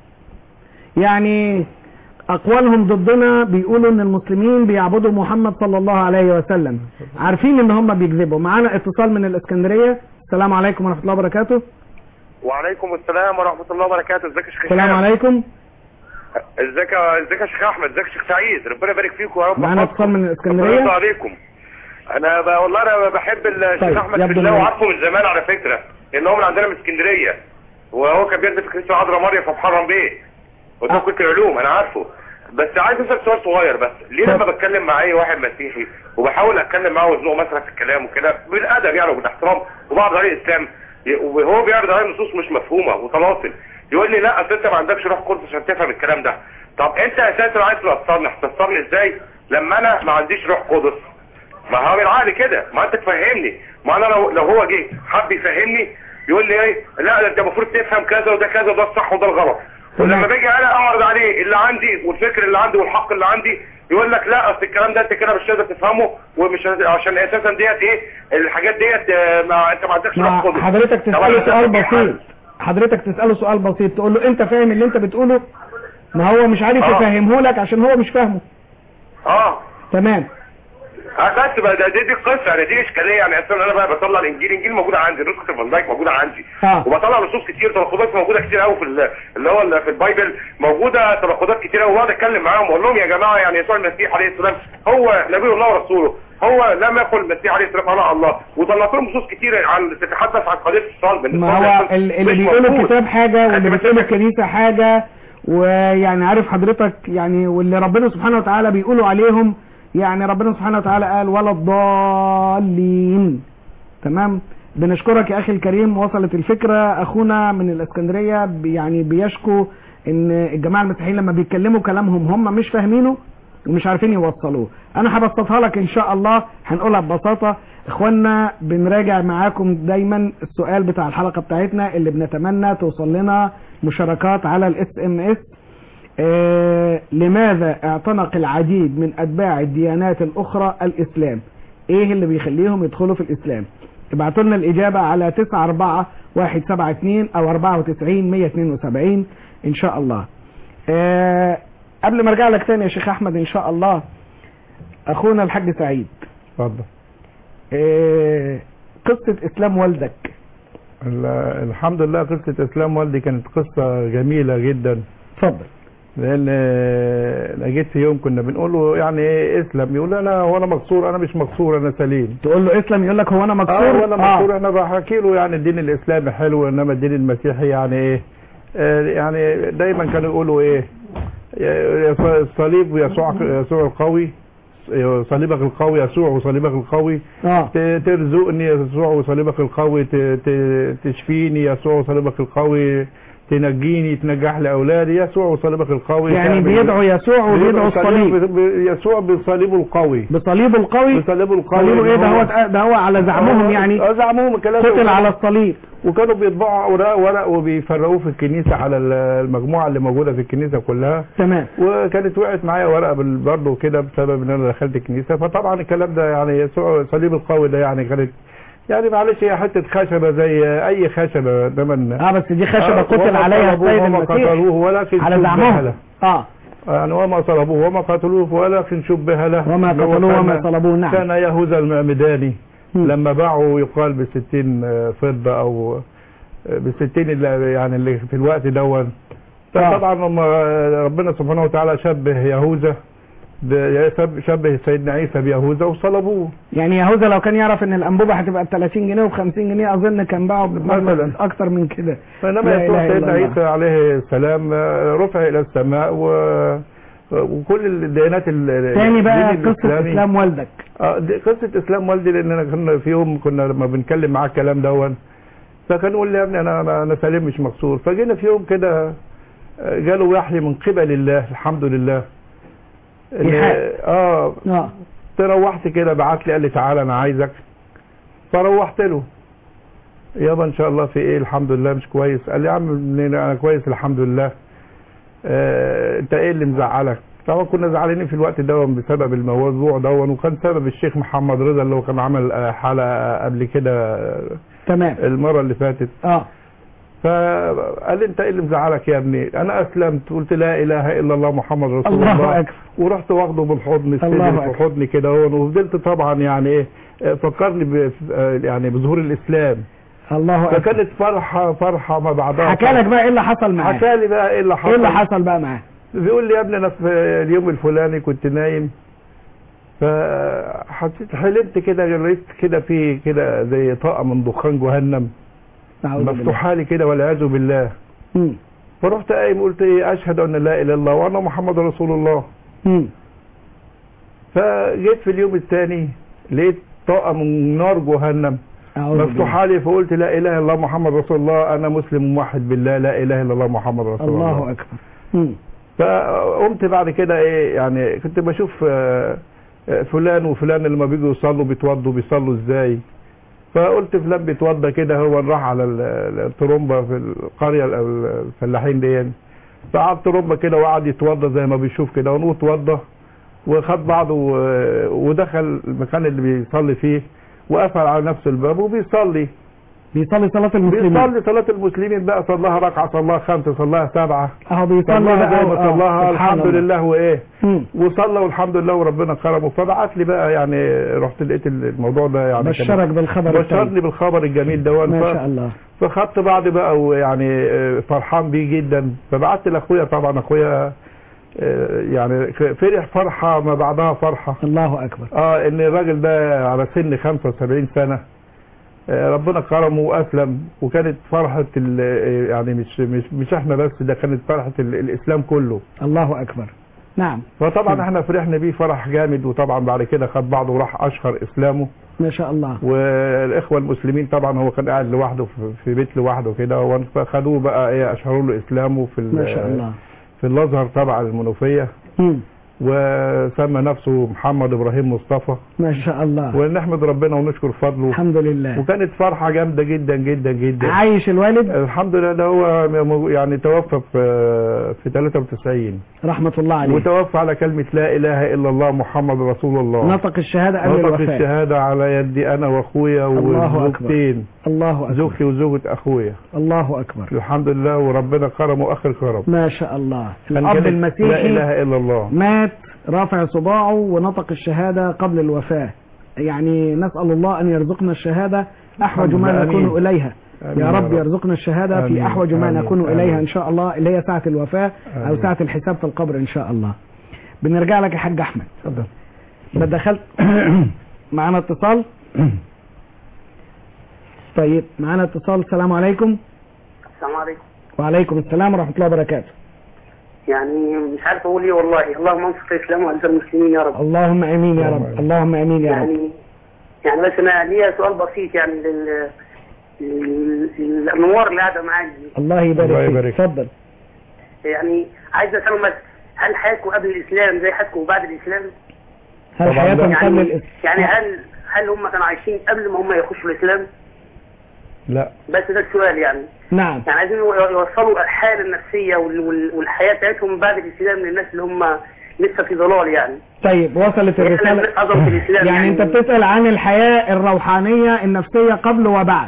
Speaker 2: يعني اقوالهم ضدنا بيقولوا ان المسلمين بيعبدوا محمد صلى الله عليه وسلم عارفين ان هم بيكذبوا معانا اتصال من الاسكندريه السلام عليكم ورحمه الله وبركاته
Speaker 5: وعليكم السلام ورحمه الله وبركاته ازيك يا شيخ
Speaker 2: السلام
Speaker 5: هشام؟
Speaker 2: عليكم
Speaker 5: ازيك يا ازيك يا شيخ احمد ازيك يا شيخ سعيد ربنا يبارك فيكم يا رب
Speaker 2: معانا
Speaker 5: يحفظكم.
Speaker 2: اتصال من
Speaker 5: ربنا
Speaker 2: الاسكندريه
Speaker 5: يرضى عليكم انا ب... والله انا بحب الشيخ
Speaker 2: طيب،
Speaker 5: احمد في
Speaker 2: يبدو
Speaker 5: الله
Speaker 2: إن-
Speaker 5: وعارفه من زمان على فكره لان هو من عندنا من اسكندريه وهو كان بيدرس في كنيسه عذراء مريم في محرم بيه وده
Speaker 2: آه.
Speaker 5: كنت العلوم انا عارفه بس عايز اسال سؤال صغير بس ليه
Speaker 2: طب.
Speaker 5: لما بتكلم مع اي واحد مسيحي وبحاول اتكلم معاه وازنقه مثلا في الكلام وكده بالادب يعني وبالاحترام وبعرض عليه الاسلام ي- وهو بيعرض عليه نصوص مش مفهومه وطلاسم يقول لي لا اصل انت ما عندكش روح قدس عشان تفهم الكلام ده طب انت اساسا عايز توصلني هتوصلني ازاي لما انا ما عنديش روح قدس ما هو بالعقل كده ما انت تفهمني ما انا لو لو هو جه حب يفهمني يقول لي ايه لا ده انت المفروض تفهم كذا وده كذا وده الصح وده الغلط ولما باجي انا اعرض عليه اللي عندي والفكر اللي عندي والحق اللي عندي يقول لك لا اصل الكلام ده انت كده مش قادر تفهمه ومش هت- عشان اساسا ديت ايه الحاجات ديت آه، ما انت ما عندكش روح
Speaker 2: مع
Speaker 5: قدس
Speaker 2: حضرتك
Speaker 5: طبعاً
Speaker 2: تساله
Speaker 5: ده
Speaker 2: سؤال
Speaker 5: في حل.
Speaker 2: بسيط حضرتك تساله سؤال بسيط تقول له انت فاهم اللي انت بتقوله ما هو مش عارف
Speaker 5: آه.
Speaker 2: يفهمه لك عشان هو مش فاهمه
Speaker 5: اه
Speaker 2: تمام
Speaker 5: آه، بس بقى ده دي, دي القصه يعني دي اشكاليه يعني اصلا انا بقى بطلع الانجيل الانجيل موجود عندي نسخه الفان دايك موجوده عندي
Speaker 2: اه
Speaker 5: وبطلع نصوص كتير تناقضات موجوده كتير قوي في ال- اللي هو ال- في البايبل موجوده تناقضات كتير قوي واقعد اتكلم معاهم واقول لهم يا جماعه يعني يسوع المسيح عليه السلام هو نبي الله ورسوله هو لم يقل المسيح عليه السلام على الله وطلعت لهم نصوص كتير عن تتحدث عن قضيه الصلب إن
Speaker 2: ما
Speaker 5: الصلب
Speaker 2: هو
Speaker 5: يكون
Speaker 2: ال- اللي
Speaker 5: مش
Speaker 2: بيقوله
Speaker 5: موجود.
Speaker 2: الكتاب حاجة واللي
Speaker 5: أنت
Speaker 2: بتقوله
Speaker 5: بتقول-
Speaker 2: الكنيسة حاجة ويعني عارف حضرتك يعني واللي ربنا سبحانه وتعالى بيقولوا عليهم يعني ربنا سبحانه وتعالى قال ولا الضالين تمام بنشكرك يا اخي الكريم وصلت الفكرة اخونا من الاسكندرية بي- يعني بيشكو ان الجماعة المسيحيين لما بيتكلموا كلامهم هم مش فاهمينه ومش عارفين يوصلوه انا هبسطها لك ان شاء الله هنقولها ببساطة اخوانا بنراجع معاكم دايما السؤال بتاع الحلقة بتاعتنا اللي بنتمنى توصل لنا مشاركات على الاس ام اس لماذا اعتنق العديد من اتباع الديانات الاخرى الاسلام ايه اللي بيخليهم يدخلوا في الاسلام ابعتوا لنا الاجابة على 94 172 او 94 172 ان شاء الله آه، قبل ما ارجع لك تاني يا شيخ احمد ان شاء الله اخونا الحاج سعيد
Speaker 3: اتفضل
Speaker 2: آه، قصة اسلام والدك
Speaker 3: ال- الحمد لله قصة اسلام والدي كانت قصة جميلة جدا
Speaker 2: اتفضل
Speaker 3: لان آه، انا جيت في يوم كنا بنقول له يعني ايه اسلم يقول لا هو انا مكسور انا مش مكسور انا سليم
Speaker 2: تقول له اسلم يقول لك هو انا مكسور
Speaker 3: اه وانا مكسور انا بحكي له يعني الدين الاسلامي حلو انما الدين المسيحي يعني ايه آه، يعني دايما كانوا يقولوا ايه يا- يا الصليب يسوع يسوع القوي صليبك القوي يسوع وصليبك القوي
Speaker 2: اه
Speaker 3: ت- ترزقني يسوع وصليبك القوي ت- ت- تشفيني يسوع وصليبك القوي ت- تنجيني تنجح لي اولادي يسوع وصليبك القوي
Speaker 2: يعني
Speaker 3: تعمل-
Speaker 2: بيدعو يسوع وبيدعو الصليب
Speaker 3: ب- ب- يسوع بصليبه القوي
Speaker 2: بصليبه القوي
Speaker 3: بصليبه القوي
Speaker 2: صليبه ايه ده
Speaker 3: هو-
Speaker 2: هو ده هو على زعمهم يعني
Speaker 3: آه، زعمهم الكلام
Speaker 2: قتل
Speaker 3: ده.
Speaker 2: على الصليب
Speaker 3: وكانوا بيطبعوا اوراق ورق وبيفرقوه في الكنيسه على ال- المجموعه اللي موجوده في الكنيسه كلها
Speaker 2: تمام
Speaker 3: وكانت وقعت معايا ورقه بال- برضه كده بسبب ان انا دخلت الكنيسه فطبعا الكلام ده يعني يسوع صليب القوي ده يعني كانت يعني معلش هي حته خشبه زي اي خشبه انما
Speaker 2: اه بس دي خشبه
Speaker 3: آه،
Speaker 2: قتل
Speaker 3: وما
Speaker 2: عليها
Speaker 3: صلبوه
Speaker 2: السيد
Speaker 3: وما
Speaker 2: المسيح
Speaker 3: قتلوه ولكن
Speaker 2: على
Speaker 3: شبه
Speaker 2: زعمهم
Speaker 3: له
Speaker 2: اه
Speaker 3: يعني وما صلبوه وما قتلوه ولكن شبه له
Speaker 2: وما
Speaker 3: اللي هو
Speaker 2: قتلوه وما
Speaker 3: كان-
Speaker 2: صلبوه نعم
Speaker 3: كان يهوذا المعمداني
Speaker 2: مم.
Speaker 3: لما باعوا يقال ب 60 فضه او ب 60 اللي يعني اللي في الوقت دون فطبعا هم ربنا سبحانه وتعالى شبه يهوذا ب- شب- شبه سيدنا عيسى بيهوذا وصلبوه
Speaker 2: يعني يهوذا لو كان يعرف ان الانبوبه هتبقى ب 30 جنيه وب 50 جنيه اظن كان باعه بمبلغ
Speaker 3: مثلاً.
Speaker 2: اكتر من كده
Speaker 3: فانما
Speaker 2: لا
Speaker 3: يسوع
Speaker 2: إله إلا
Speaker 3: سيدنا
Speaker 2: الله.
Speaker 3: عيسى عليه السلام آه، رفع الى السماء و وكل الديانات ال-
Speaker 2: تاني بقى
Speaker 3: الدين
Speaker 2: قصه
Speaker 3: الإسلامي-
Speaker 2: اسلام والدك
Speaker 3: اه دي قصه اسلام والدي لان انا كنا في يوم كنا لما بنتكلم معاه الكلام دون فكان يقول لي يا ابني انا انا أنا سليم مش مكسور فجينا في يوم كده آه، جاله وحي من قبل الله الحمد لله إن-
Speaker 2: إيحاء.
Speaker 3: اه
Speaker 2: اه
Speaker 3: تروحت كده بعت لي قال لي تعالى انا عايزك فروحت له يابا ان شاء الله في ايه الحمد لله مش كويس قال لي يا عم منين انا كويس الحمد لله آه انت ايه اللي مزعلك طبعا كنا زعلانين في الوقت ده بسبب الموضوع ده وكان سبب الشيخ محمد رضا اللي هو كان عمل آه، حلقه قبل كده آه،
Speaker 2: تمام
Speaker 3: المره اللي فاتت
Speaker 2: اه
Speaker 3: فقال لي انت ايه اللي مزعلك يا ابني انا اسلمت قلت لا اله الا الله محمد رسول
Speaker 2: الله
Speaker 3: الله
Speaker 2: اكبر
Speaker 3: ورحت واخده بالحضن
Speaker 2: الله
Speaker 3: السيد
Speaker 2: أكبر.
Speaker 3: في حضني كده هون وفضلت طبعا يعني ايه آه، فكرني ب- آه، يعني بظهور الاسلام
Speaker 2: الله اكبر
Speaker 3: فكانت فرحه فرحه ما بعدها
Speaker 2: حكى لك بقى ايه اللي حصل معاه
Speaker 3: حكى لي بقى ايه اللي حصل
Speaker 2: ايه اللي حصل بقى معاه
Speaker 3: بيقول لي يا ابني انا في اليوم الفلاني كنت نايم فحسيت حلمت كده لقيت كده في كده زي طاقه من دخان جهنم
Speaker 2: أعوذ بالله.
Speaker 3: مفتوحه لي كده والعياذ بالله
Speaker 2: مم.
Speaker 3: فرحت قايم قلت ايه اشهد ان لا اله الا الله وانا محمد رسول الله
Speaker 2: مم.
Speaker 3: فجيت في اليوم الثاني لقيت طاقه من نار جهنم
Speaker 2: أعوذ بالله.
Speaker 3: مفتوحه لي فقلت لا اله الا الله محمد رسول الله انا مسلم موحد بالله لا اله الا الله محمد رسول الله,
Speaker 2: الله اكبر مم.
Speaker 3: فقمت بعد كده ايه يعني كنت بشوف آه، آه، فلان وفلان لما بيجوا يصلوا بيتوضوا بيصلوا ازاي فقلت فلان بيتوضى كده هو راح على ال- ال- الترومبه في القريه ال- ال- الفلاحين دي فقعد ترومبه كده وقعد يتوضى زي ما بيشوف كده واتوضى وخد بعضه و- ودخل المكان اللي بيصلي فيه وقفل على نفسه الباب وبيصلي
Speaker 2: بيصلي صلاة المسلمين
Speaker 3: بيصلي صلاه المسلمين بقى صلاها ركعه صلاها خمسه صلاها سبعه
Speaker 2: اهو بيصلي
Speaker 3: صلاها
Speaker 2: بقى
Speaker 3: زي ما
Speaker 2: آه،
Speaker 3: صلاها
Speaker 2: سبحان
Speaker 3: الحمد
Speaker 2: الله.
Speaker 3: لله وايه
Speaker 2: مم.
Speaker 3: وصلى والحمد لله وربنا كرمه فبعت لي بقى يعني رحت لقيت الموضوع ده يعني
Speaker 2: بشرك بالخبر الطيب.
Speaker 3: بشرني بالخبر الجميل ده
Speaker 2: ما شاء الله
Speaker 3: فخدت بعض بقى ويعني آه، فرحان بيه جدا فبعت لاخويا طبعا اخويا آه، يعني فرح فرحه ما بعدها فرحه
Speaker 2: الله اكبر
Speaker 3: اه ان الراجل ده على سن 75 سنه آه، ربنا كرمه واسلم وكانت فرحه ال- آه، يعني مش مش مش احنا بس ده كانت فرحه ال- الاسلام كله
Speaker 2: الله اكبر نعم
Speaker 3: فطبعا احنا فرحنا بيه فرح جامد وطبعا بعد كده خد بعضه وراح اشهر اسلامه
Speaker 2: ما شاء الله
Speaker 3: والاخوه المسلمين طبعا هو كان قاعد لوحده في- في بيت لوحده كده فخدوه بقى ايه اشهروا له اسلامه في ال-
Speaker 2: ما شاء الله
Speaker 3: في الازهر تبع المنوفيه
Speaker 2: مم.
Speaker 3: وسمى نفسه محمد ابراهيم مصطفى
Speaker 2: ما شاء الله
Speaker 3: ونحمد ربنا ونشكر فضله
Speaker 2: الحمد لله
Speaker 3: وكانت فرحه جامده جدا جدا جدا
Speaker 2: عايش الوالد
Speaker 3: الحمد لله ده هو يعني توفى في في 93
Speaker 2: رحمة الله عليه
Speaker 3: وتوفى على كلمه لا اله الا الله محمد رسول الله
Speaker 2: نطق الشهادة قبل
Speaker 3: نطق
Speaker 2: الوفاة
Speaker 3: الشهاده على يدي انا واخويا
Speaker 2: الله أكبر.
Speaker 3: وزوجتين
Speaker 2: الله أكبر
Speaker 3: زوجتي وزوجة اخويا
Speaker 2: الله أكبر
Speaker 3: الحمد لله وربنا كرمه اخر كرم
Speaker 2: ما شاء الله
Speaker 3: كان
Speaker 2: الأب
Speaker 3: كانت لا
Speaker 2: المسيحي
Speaker 3: اله الا الله
Speaker 2: مات رافع صباعه ونطق الشهادة قبل الوفاة يعني نسأل الله أن يرزقنا الشهادة أحوج ما
Speaker 3: آمين.
Speaker 2: نكون إليها
Speaker 3: آمين
Speaker 2: يا
Speaker 3: يا
Speaker 2: رب
Speaker 3: رب.
Speaker 2: يرزقنا الشهادة في
Speaker 3: آمين.
Speaker 2: أحوج ما
Speaker 3: آمين.
Speaker 2: نكون
Speaker 3: آمين.
Speaker 2: إليها إن شاء الله اللي هي ساعة الوفاة أو
Speaker 3: آمين.
Speaker 2: ساعة الحساب في القبر إن شاء الله بنرجع لك يا حاج أحمد
Speaker 3: اتفضل
Speaker 2: ده دخلت معانا اتصال طيب معانا اتصال السلام عليكم
Speaker 6: السلام عليكم
Speaker 2: وعليكم السلام ورحمة الله وبركاته
Speaker 6: يعني مش عارف اقول ايه والله اللهم انصر الاسلام وانصر المسلمين يا رب
Speaker 2: اللهم امين يا رب اللهم امين يا رب
Speaker 6: يعني يعني بس انا ليا سؤال بسيط يعني لل ال- الانوار اللي قاعده معاك دي
Speaker 2: الله يبارك
Speaker 3: الله
Speaker 2: فيك
Speaker 3: يبارك.
Speaker 2: اتفضل
Speaker 6: يعني عايز اساله بس هل حياتكم قبل الاسلام زي حياتكم بعد الاسلام؟
Speaker 2: هل
Speaker 3: طبعاً
Speaker 2: حياتهم
Speaker 3: لا.
Speaker 2: قبل
Speaker 6: يعني
Speaker 2: الإسلام
Speaker 6: يعني هل هل هم كانوا عايشين قبل ما هم يخشوا الاسلام؟
Speaker 3: لا
Speaker 6: بس ده السؤال يعني
Speaker 2: نعم
Speaker 6: يعني عايزين يو- يوصلوا الحاله النفسيه وال- وال- والحياه بتاعتهم بعد الاسلام للناس اللي هم لسه في ضلال يعني
Speaker 2: طيب وصلت
Speaker 6: يعني
Speaker 2: الرسالة
Speaker 6: عظمه الاسلام
Speaker 2: يعني انت بتسأل عن الحياة الروحانية النفسية قبل وبعد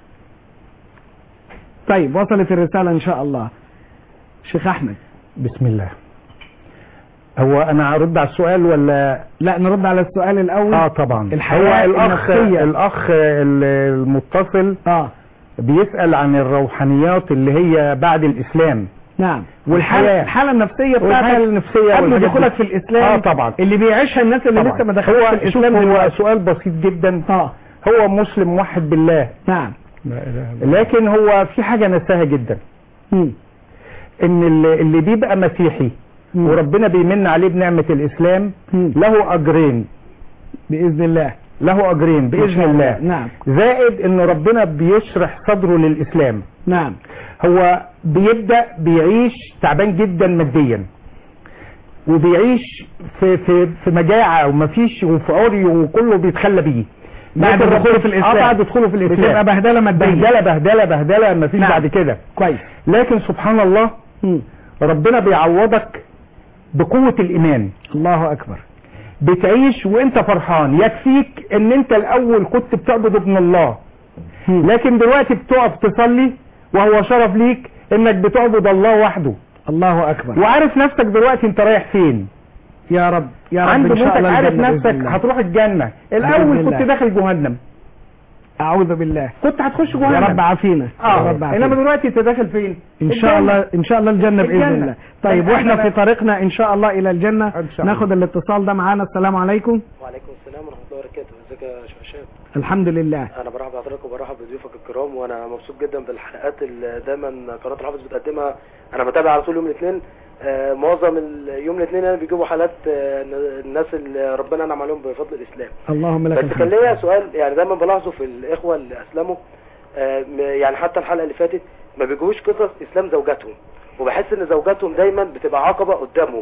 Speaker 2: طيب وصلت الرسالة ان شاء الله شيخ احمد
Speaker 4: بسم الله هو انا ارد على السؤال ولا
Speaker 2: لا نرد على السؤال الاول
Speaker 4: اه طبعا
Speaker 2: الحياة
Speaker 4: هو الاخ
Speaker 2: النفسية.
Speaker 4: الاخ المتصل
Speaker 2: اه
Speaker 4: بيسأل عن الروحانيات اللي هي بعد الاسلام
Speaker 2: نعم
Speaker 4: والحياة.
Speaker 2: والحالة الحالة النفسية
Speaker 4: والحالة
Speaker 2: بتاعتك
Speaker 4: النفسية
Speaker 2: قبل
Speaker 4: والحاجات
Speaker 2: دخولك
Speaker 4: دي.
Speaker 2: في الاسلام
Speaker 4: اه طبعا
Speaker 2: اللي بيعيشها الناس اللي
Speaker 4: طبعا.
Speaker 2: لسه ما دخلوش
Speaker 4: هو
Speaker 2: في الاسلام
Speaker 4: شوف هو
Speaker 2: دلوقتي
Speaker 4: سؤال بسيط جدا
Speaker 2: اه
Speaker 4: هو مسلم موحد بالله
Speaker 2: نعم
Speaker 3: لا اله الا الله
Speaker 4: لكن هو في حاجة نساها جدا
Speaker 2: مم.
Speaker 4: ان اللي اللي بيبقى مسيحي
Speaker 2: مم.
Speaker 4: وربنا بيمن عليه بنعمة الاسلام
Speaker 2: مم.
Speaker 4: له اجرين
Speaker 2: بإذن الله
Speaker 4: له اجرين
Speaker 2: إن
Speaker 4: باذن
Speaker 2: شاء
Speaker 4: الله
Speaker 2: نعم
Speaker 4: زائد ان ربنا بيشرح صدره للاسلام
Speaker 2: نعم
Speaker 4: هو بيبدا بيعيش تعبان جدا ماديا وبيعيش في في في مجاعه ومفيش وفي عري وكله بيتخلى بيه
Speaker 2: بعد
Speaker 4: لكن
Speaker 2: دخوله
Speaker 4: ربنا-
Speaker 2: في الإسلام.
Speaker 4: اه بعد دخوله في الاسلام
Speaker 2: بتبقى بهدلة مادية
Speaker 4: بهدله بهدله بهدله مفيش
Speaker 2: نعم.
Speaker 4: بعد كده
Speaker 2: كويس
Speaker 4: لكن سبحان الله
Speaker 2: مم.
Speaker 4: ربنا بيعوضك بقوه الايمان
Speaker 2: الله اكبر
Speaker 4: بتعيش وانت فرحان يكفيك ان انت الاول كنت بتعبد ابن الله
Speaker 2: مم.
Speaker 4: لكن دلوقتي بتقف تصلي وهو شرف ليك انك بتعبد الله وحده
Speaker 2: الله اكبر
Speaker 4: وعارف نفسك دلوقتي انت رايح فين
Speaker 2: يا رب يا رب
Speaker 4: عند
Speaker 2: ان شاء
Speaker 4: موتك
Speaker 2: الله
Speaker 4: عارف
Speaker 2: الجنة بإذن
Speaker 4: نفسك
Speaker 2: الله.
Speaker 4: هتروح الجنة
Speaker 2: بإذن
Speaker 4: الاول
Speaker 2: الله.
Speaker 4: كنت داخل جهنم
Speaker 2: اعوذ بالله
Speaker 4: كنت هتخش
Speaker 2: يا
Speaker 4: جهنم
Speaker 2: رب عافينا يا
Speaker 4: اه
Speaker 2: رب
Speaker 4: انما
Speaker 2: عافينا
Speaker 4: دلوقتي انت داخل فين
Speaker 2: ان شاء
Speaker 4: الجنة.
Speaker 2: الله ان شاء الله الجنة باذن
Speaker 4: الجنة.
Speaker 2: الله طيب
Speaker 4: طيب
Speaker 2: واحنا
Speaker 4: إحنا-
Speaker 2: في طريقنا ان شاء الله الى الجنة
Speaker 3: إن شاء الله.
Speaker 2: ناخد الاتصال ده معانا السلام عليكم
Speaker 7: وعليكم السلام ورحمة الله وبركاته ازيك يا شيخ هشام
Speaker 2: الحمد لله
Speaker 7: انا برحب بحضرتك وبرحب بضيوفك الكرام وانا مبسوط جدا بالحلقات اللي دايما قناة الحافظ بتقدمها انا بتابع على طول يوم الاثنين آه، معظم ال- يوم الاثنين يعني بيجيبوا حالات آه، الناس اللي ربنا انعم عليهم بفضل الاسلام
Speaker 2: اللهم لك
Speaker 7: بس كان
Speaker 2: الحمد
Speaker 7: ليا سؤال يعني دايما بلاحظه في الاخوه اللي اسلموا آه، م- يعني حتى الحلقه اللي فاتت ما بيجوش قصص اسلام زوجاتهم وبحس ان زوجاتهم دايما بتبقى عقبه قدامهم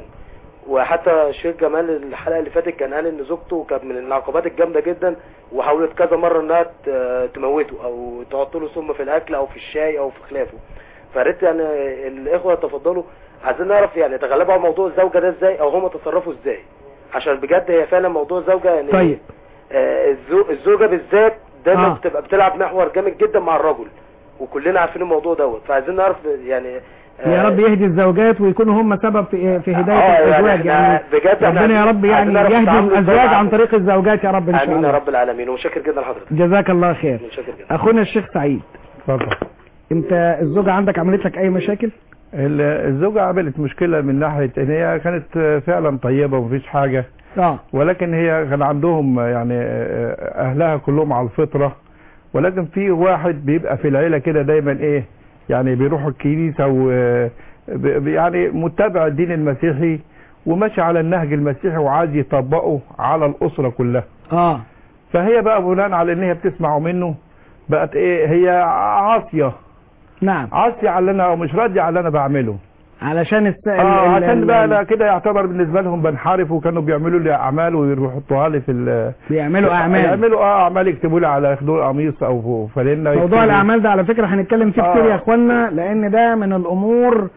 Speaker 7: وحتى الشيخ جمال الحلقه اللي فاتت كان قال ان زوجته كانت من العقبات الجامده جدا وحاولت كذا مره انها ت- تموته او تحط له سم في الاكل او في الشاي او في خلافه فريت يعني الاخوه يتفضلوا عايزين نعرف يعني تغلبوا على موضوع الزوجه ده ازاي او هم تصرفوا ازاي عشان بجد هي فعلا موضوع الزوجه يعني
Speaker 2: طيب
Speaker 7: آه، الزو- الزوجه بالذات دايما
Speaker 2: آه.
Speaker 7: بتبقى بتلعب محور جامد جدا مع الرجل وكلنا عارفين الموضوع دوت فعايزين نعرف يعني آه،
Speaker 2: يا رب يهدي الزوجات ويكونوا هم سبب في في هداية
Speaker 7: آه، يعني
Speaker 2: الازواج
Speaker 7: إحنا
Speaker 2: يعني
Speaker 7: بجد إحنا
Speaker 2: ربنا يا رب يعني
Speaker 7: عايزين نعرف
Speaker 2: يهدي
Speaker 7: التعامل إزاي
Speaker 2: الازواج
Speaker 7: مع-
Speaker 2: عن طريق الزوجات يا رب ان شاء
Speaker 7: امين يا
Speaker 2: الله
Speaker 7: رب العالمين ومشكر جدا لحضرتك
Speaker 2: جزاك الله خير
Speaker 7: متشكر جدا
Speaker 2: اخونا الشيخ سعيد
Speaker 3: اتفضل
Speaker 2: انت الزوجة عندك عملت لك اي مشاكل
Speaker 3: ال- الزوجة عملت مشكلة من ناحية ان هي كانت فعلا طيبة ومفيش حاجة
Speaker 2: اه
Speaker 3: ولكن هي كان عندهم يعني اهلها كلهم على الفطرة ولكن في واحد بيبقى في العيلة كده دايما ايه يعني بيروحوا الكنيسة و ب- يعني متبع الدين المسيحي وماشي على النهج المسيحي وعايز يطبقه على الأسرة كلها
Speaker 2: اه
Speaker 3: فهي بقى بناء على ان هي بتسمع منه بقت ايه هي عاصية
Speaker 2: نعم
Speaker 3: عاصية على اللي انا ومش راضية على اللي انا بعمله
Speaker 2: علشان الس... ال-
Speaker 3: اه
Speaker 2: ال-
Speaker 3: عشان
Speaker 2: ال-
Speaker 3: بقى
Speaker 2: ال-
Speaker 3: لا كده يعتبر بالنسبه لهم بنحرف وكانوا بيعملوا لي اعمال ويحطوها لي في ال
Speaker 2: بيعملوا اعمال
Speaker 3: يعملوا اه اعمال يكتبوا لي على خدود قميص او فانلة
Speaker 2: موضوع
Speaker 3: يكتبوا-
Speaker 2: الاعمال ده على فكرة هنتكلم فيه كتير
Speaker 3: آه.
Speaker 2: يا اخوانا لان ده من الامور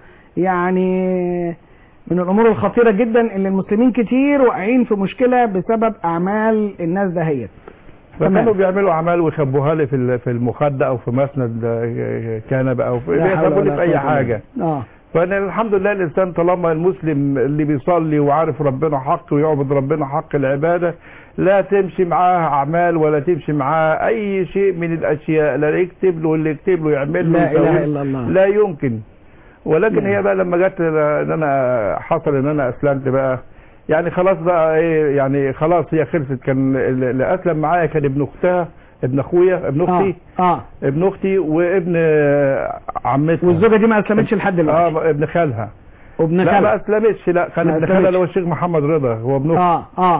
Speaker 2: يعني من الامور الخطيرة جدا اللي المسلمين كتير واقعين في مشكلة بسبب اعمال الناس دهيت
Speaker 3: فكانوا
Speaker 2: تمام.
Speaker 3: بيعملوا اعمال ويخبوها لي في ال- في المخده او في مسند آه، كنبه او في
Speaker 2: لا حول
Speaker 3: بيخبوا لي
Speaker 2: ولا
Speaker 3: في اي
Speaker 2: قوة إلا
Speaker 3: حاجه
Speaker 2: بالله. اه
Speaker 3: فانا الحمد لله الانسان طالما المسلم اللي بيصلي وعارف ربنا حق ويعبد ربنا حق العباده لا تمشي معاه اعمال ولا تمشي معاه اي شيء من الاشياء لا يكتب له واللي يكتب له يعمل له
Speaker 2: لا
Speaker 3: ويسوي
Speaker 2: اله
Speaker 3: له.
Speaker 2: الا الله
Speaker 3: لا يمكن ولكن
Speaker 2: نعم.
Speaker 3: هي بقى لما جت ان انا حصل ان انا اسلمت بقى يعني خلاص بقى ايه يعني خلاص هي خلصت كان اللي اسلم معايا كان ابن اختها ابن اخويا ابن اختي
Speaker 2: اه اه
Speaker 3: ابن اختي وابن آه، عمتها
Speaker 2: والزوجة دي ما اسلمتش لحد دلوقتي
Speaker 3: اه ابن خالها
Speaker 2: وابن
Speaker 3: لا ما
Speaker 2: خالها
Speaker 3: اسلمتش لا كان
Speaker 2: ما
Speaker 3: ابن
Speaker 2: أسلمتش.
Speaker 3: خالها اللي هو الشيخ محمد رضا هو ابن اختي
Speaker 2: اه اه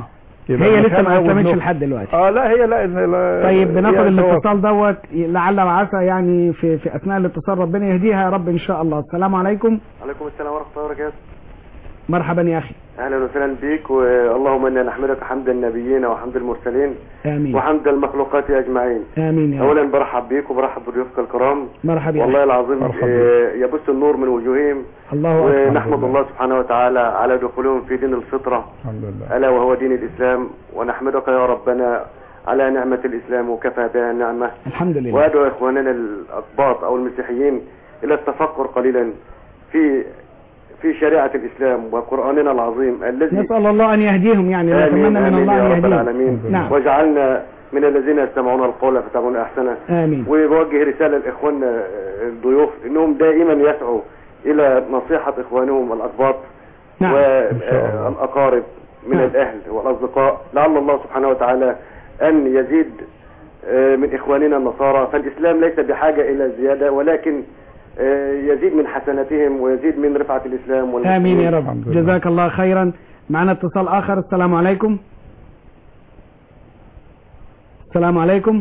Speaker 3: يبقى
Speaker 2: هي لسه
Speaker 3: مكانها
Speaker 2: ما اسلمتش
Speaker 3: وابنها.
Speaker 2: لحد دلوقتي
Speaker 3: اه لا هي لا إن لا
Speaker 2: طيب بناخد
Speaker 3: هي
Speaker 2: الاتصال دوت لعل وعسى يعني في في اثناء الاتصال ربنا يهديها يا رب ان شاء الله السلام عليكم
Speaker 8: عليكم السلام ورحمة الله وبركاته
Speaker 2: مرحبا يا اخي
Speaker 8: أهلا وسهلا بك واللهم إنا نحمدك حمد النبيين وحمد المرسلين
Speaker 2: امين
Speaker 8: وحمد المخلوقات أجمعين
Speaker 2: امين يا رب
Speaker 8: أولا برحب بيك وبرحب بضيوفك الكرام
Speaker 2: مرحبا يا
Speaker 8: والله
Speaker 2: أخي.
Speaker 8: العظيم
Speaker 3: مرحبا.
Speaker 8: آه، يبث النور من وجوههم
Speaker 2: الله اكبر
Speaker 8: ونحمد الله سبحانه وتعالى على دخولهم في دين الفطرة
Speaker 3: الحمد لله
Speaker 8: ألا وهو دين الإسلام ونحمدك يا ربنا على نعمة الإسلام وكفى بها نعمة
Speaker 2: الحمد لله
Speaker 8: وأدعو إخواننا الأقباط أو المسيحيين إلى التفكر قليلا في في شريعة الإسلام وقرآننا العظيم الذي
Speaker 2: نسال الله ان يهديهم يعني
Speaker 8: آمين
Speaker 2: نتمنى من
Speaker 8: آمين
Speaker 2: الله
Speaker 8: يا
Speaker 2: ان
Speaker 8: رب
Speaker 2: يهديهم
Speaker 8: العالمين
Speaker 2: نعم.
Speaker 8: واجعلنا من الذين يستمعون القول فيتبعون أحسنه
Speaker 2: امين
Speaker 8: وبوجه رسالة لإخواننا الضيوف إنهم دائما يسعوا إلى نصيحة إخوانهم الأقباط
Speaker 2: نعم
Speaker 3: إن شاء الله.
Speaker 8: والأقارب من
Speaker 2: نعم.
Speaker 8: الأهل والأصدقاء لعل الله سبحانه وتعالى أن يزيد آه، من إخواننا النصارى فالإسلام ليس بحاجة إلى زيادة ولكن آه، يزيد من حسناتهم ويزيد من رفعة الإسلام والمسلمين
Speaker 2: امين يا رب
Speaker 3: الحمد لله.
Speaker 2: جزاك الله خيرا معنا اتصال اخر السلام عليكم السلام عليكم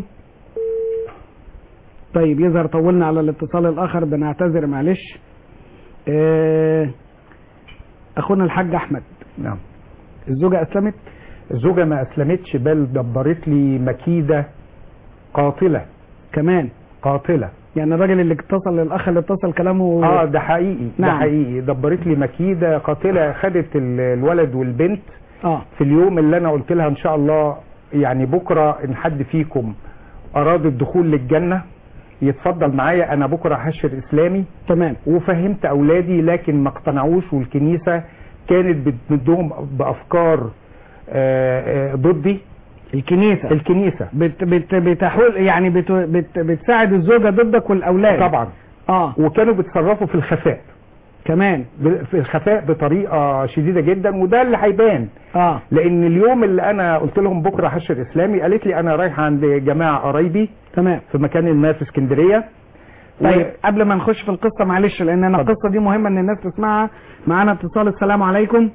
Speaker 2: طيب يظهر طولنا على الاتصال الاخر بنعتذر معلش آه، اخونا الحاج احمد
Speaker 4: نعم
Speaker 2: الزوجة اسلمت
Speaker 4: الزوجة ما أسلمتش بل دبرت لي مكيدة قاتلة
Speaker 2: كمان
Speaker 4: قاتلة
Speaker 2: يعني الراجل اللي اتصل الاخ اللي اتصل كلامه
Speaker 4: اه ده حقيقي ده
Speaker 2: نعم.
Speaker 4: حقيقي دبرت لي مكيدة قاتلة خدت ال- الولد والبنت
Speaker 2: اه
Speaker 4: في اليوم اللي انا قلت لها ان شاء الله يعني بكرة ان حد فيكم اراد الدخول للجنة يتفضل معايا انا بكرة هشر اسلامي
Speaker 2: تمام
Speaker 4: وفهمت اولادي لكن ما اقتنعوش والكنيسة كانت بتمدهم بافكار آه، آه، ضدي
Speaker 2: الكنيسة
Speaker 4: الكنيسة
Speaker 2: بت بت بتحول يعني بت بت بتساعد الزوجة ضدك والاولاد
Speaker 4: طبعا
Speaker 2: اه
Speaker 4: وكانوا بيتصرفوا في الخفاء
Speaker 2: كمان
Speaker 4: ب- في الخفاء بطريقة شديدة جدا وده اللي هيبان
Speaker 2: اه
Speaker 4: لان اليوم اللي انا قلت لهم بكره حشر اسلامي قالت لي انا رايحه عند جماعه قرايبي
Speaker 2: تمام
Speaker 4: في مكان ما في اسكندريه
Speaker 2: طيب قبل ما نخش في القصة معلش لان انا
Speaker 4: اتفضل.
Speaker 2: القصة دي مهمة ان الناس تسمعها معانا اتصال السلام عليكم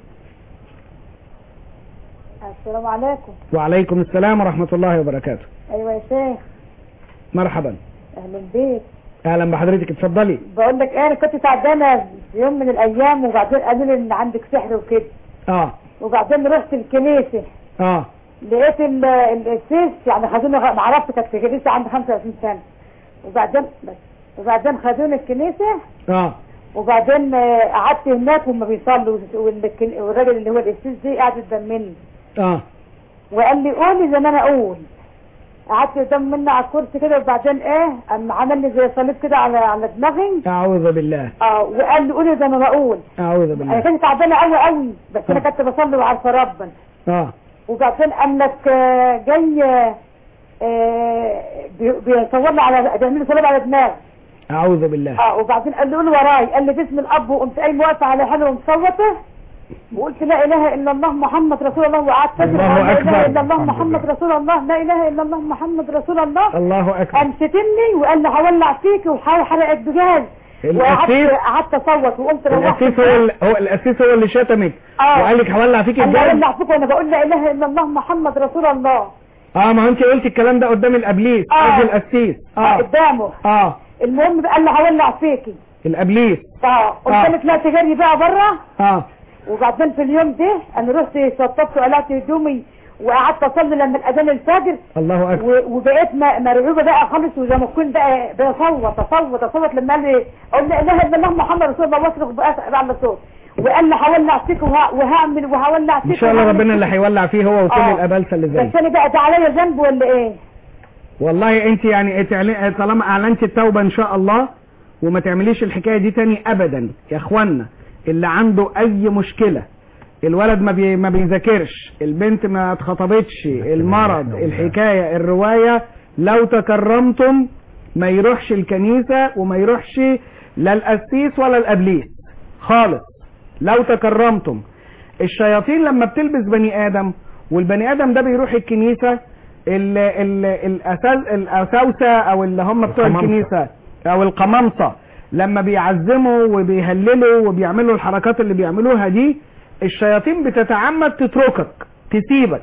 Speaker 9: السلام عليكم
Speaker 2: وعليكم السلام ورحمة الله وبركاته
Speaker 9: ايوه يا شيخ
Speaker 2: مرحبا
Speaker 9: اهلا بيك
Speaker 2: اهلا بحضرتك اتفضلي
Speaker 9: بقول لك ايه انا كنت تعبانه في يوم من الايام وبعدين قالوا لي ان عندك سحر وكده
Speaker 2: اه
Speaker 9: وبعدين رحت الكنيسه
Speaker 2: اه
Speaker 9: لقيت ال- ال- السيس يعني خدوني غ- ما عرفت كانت في كنيسه عندي 25 سنه وبعدين بس وبعدين خدوني الكنيسه
Speaker 2: اه
Speaker 9: وبعدين آه، قعدت هناك وهم بيصلوا والك- والراجل اللي هو القسيس دي قاعد قدام مني
Speaker 2: اه
Speaker 9: وقال لي قولي زي ما انا اقول قعدت قدام مني على الكرسي كده وبعدين ايه قام عمل لي زي صليب كده على على دماغي
Speaker 2: اعوذ بالله
Speaker 9: اه وقال لي قولي زي ما بقول
Speaker 2: اعوذ
Speaker 9: انا
Speaker 2: بالله
Speaker 9: كنت تعبانه قوي قوي بس انا
Speaker 2: آه.
Speaker 9: كنت بصلي وعارفه ربنا
Speaker 2: اه
Speaker 9: وبعدين قال لك آه، جاي آه، بي- بيصور لي على بيعمل لي صليب على دماغي
Speaker 2: اعوذ بالله
Speaker 9: اه وبعدين قال لي قول وراي قال لي باسم الاب وقمت قايم واقفه على حاله ومصوته وقلت لا اله الا الله محمد رسول الله وقعدت أدعي
Speaker 2: الله
Speaker 9: لا اله
Speaker 2: أكبر.
Speaker 9: الا الله
Speaker 3: الحمد
Speaker 9: محمد
Speaker 3: لله.
Speaker 9: رسول الله لا اله الا الله محمد رسول الله
Speaker 2: الله اكبر
Speaker 9: قام شتمني وقال لي هولع فيك وحرقت بجاز وقعدت
Speaker 2: الاسيس
Speaker 9: قعدت اصوت وقمت روحت
Speaker 2: الاسيس هو اللي هو الاسيس هو اللي شتمك
Speaker 9: اه
Speaker 2: وقال لك هولع فيك
Speaker 9: قال لي
Speaker 2: الجاز
Speaker 9: هولع فيك وانا بقول لا اله الا الله محمد رسول الله
Speaker 2: اه ما انت قلت الكلام ده قدام الابليس
Speaker 9: آه.
Speaker 2: قصدي القسيس
Speaker 9: اه
Speaker 2: اه
Speaker 9: قدامه
Speaker 2: اه
Speaker 9: المهم قال لي هولع فيكي
Speaker 2: الابليس
Speaker 9: اه
Speaker 2: آه.
Speaker 9: قلت له لا تجري بقى بره
Speaker 2: اه
Speaker 9: وبعدين في اليوم ده انا رحت شطبت وقلعت هدومي وقعدت اصلي لما الاذان الفجر
Speaker 2: الله اكبر
Speaker 9: و- وبقيت م- مرعوبه بقى خالص وزي ما كنت بقى بصوت اصوت اصوت لما قال لي اقول لا اله الا الله محمد رسول الله واصرخ بأس- باعلى صوت وقال لي هولع فيك وه- وهعمل وهولع فيك
Speaker 2: ان شاء الله
Speaker 9: وهعمل
Speaker 2: ربنا
Speaker 9: فيك.
Speaker 2: اللي هيولع فيه هو وكل
Speaker 9: آه.
Speaker 2: الابالسه اللي زيه
Speaker 9: بس انا بقى ده عليا ذنب ولا ايه؟
Speaker 2: والله انت يعني اتعلن- طالما اعلنت التوبه ان شاء الله وما تعمليش الحكايه دي تاني ابدا يا اخوانا اللي عنده اي مشكله الولد ما بي ما بيذاكرش البنت ما اتخطبتش المرض الحكايه الروايه لو تكرمتم ما يروحش الكنيسه وما يروحش لا القسيس ولا الابليس خالص لو تكرمتم الشياطين لما بتلبس بني ادم والبني ادم ده بيروح الكنيسه ال ال الأساس الاساوسه او اللي هم بتوع
Speaker 4: القمامسة.
Speaker 2: الكنيسه او القمامسه لما بيعزموا وبيهللوا وبيعملوا الحركات اللي بيعملوها دي الشياطين بتتعمد تتركك تسيبك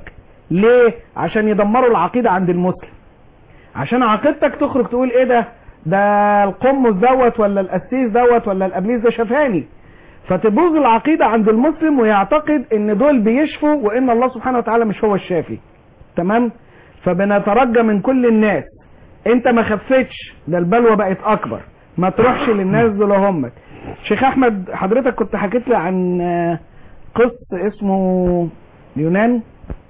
Speaker 2: ليه عشان يدمروا العقيدة عند المسلم عشان عقيدتك تخرج تقول ايه ده ده القمص دوت ولا القسيس دوت ولا الابليس ده شفاني فتبوظ العقيدة عند المسلم ويعتقد ان دول بيشفوا وان الله سبحانه وتعالى مش هو الشافي تمام فبنترجى من كل الناس انت ما خفتش ده البلوى بقت اكبر ما تروحش للناس دول همك شيخ احمد حضرتك كنت حكيت لي عن آه، قص اسمه اليونان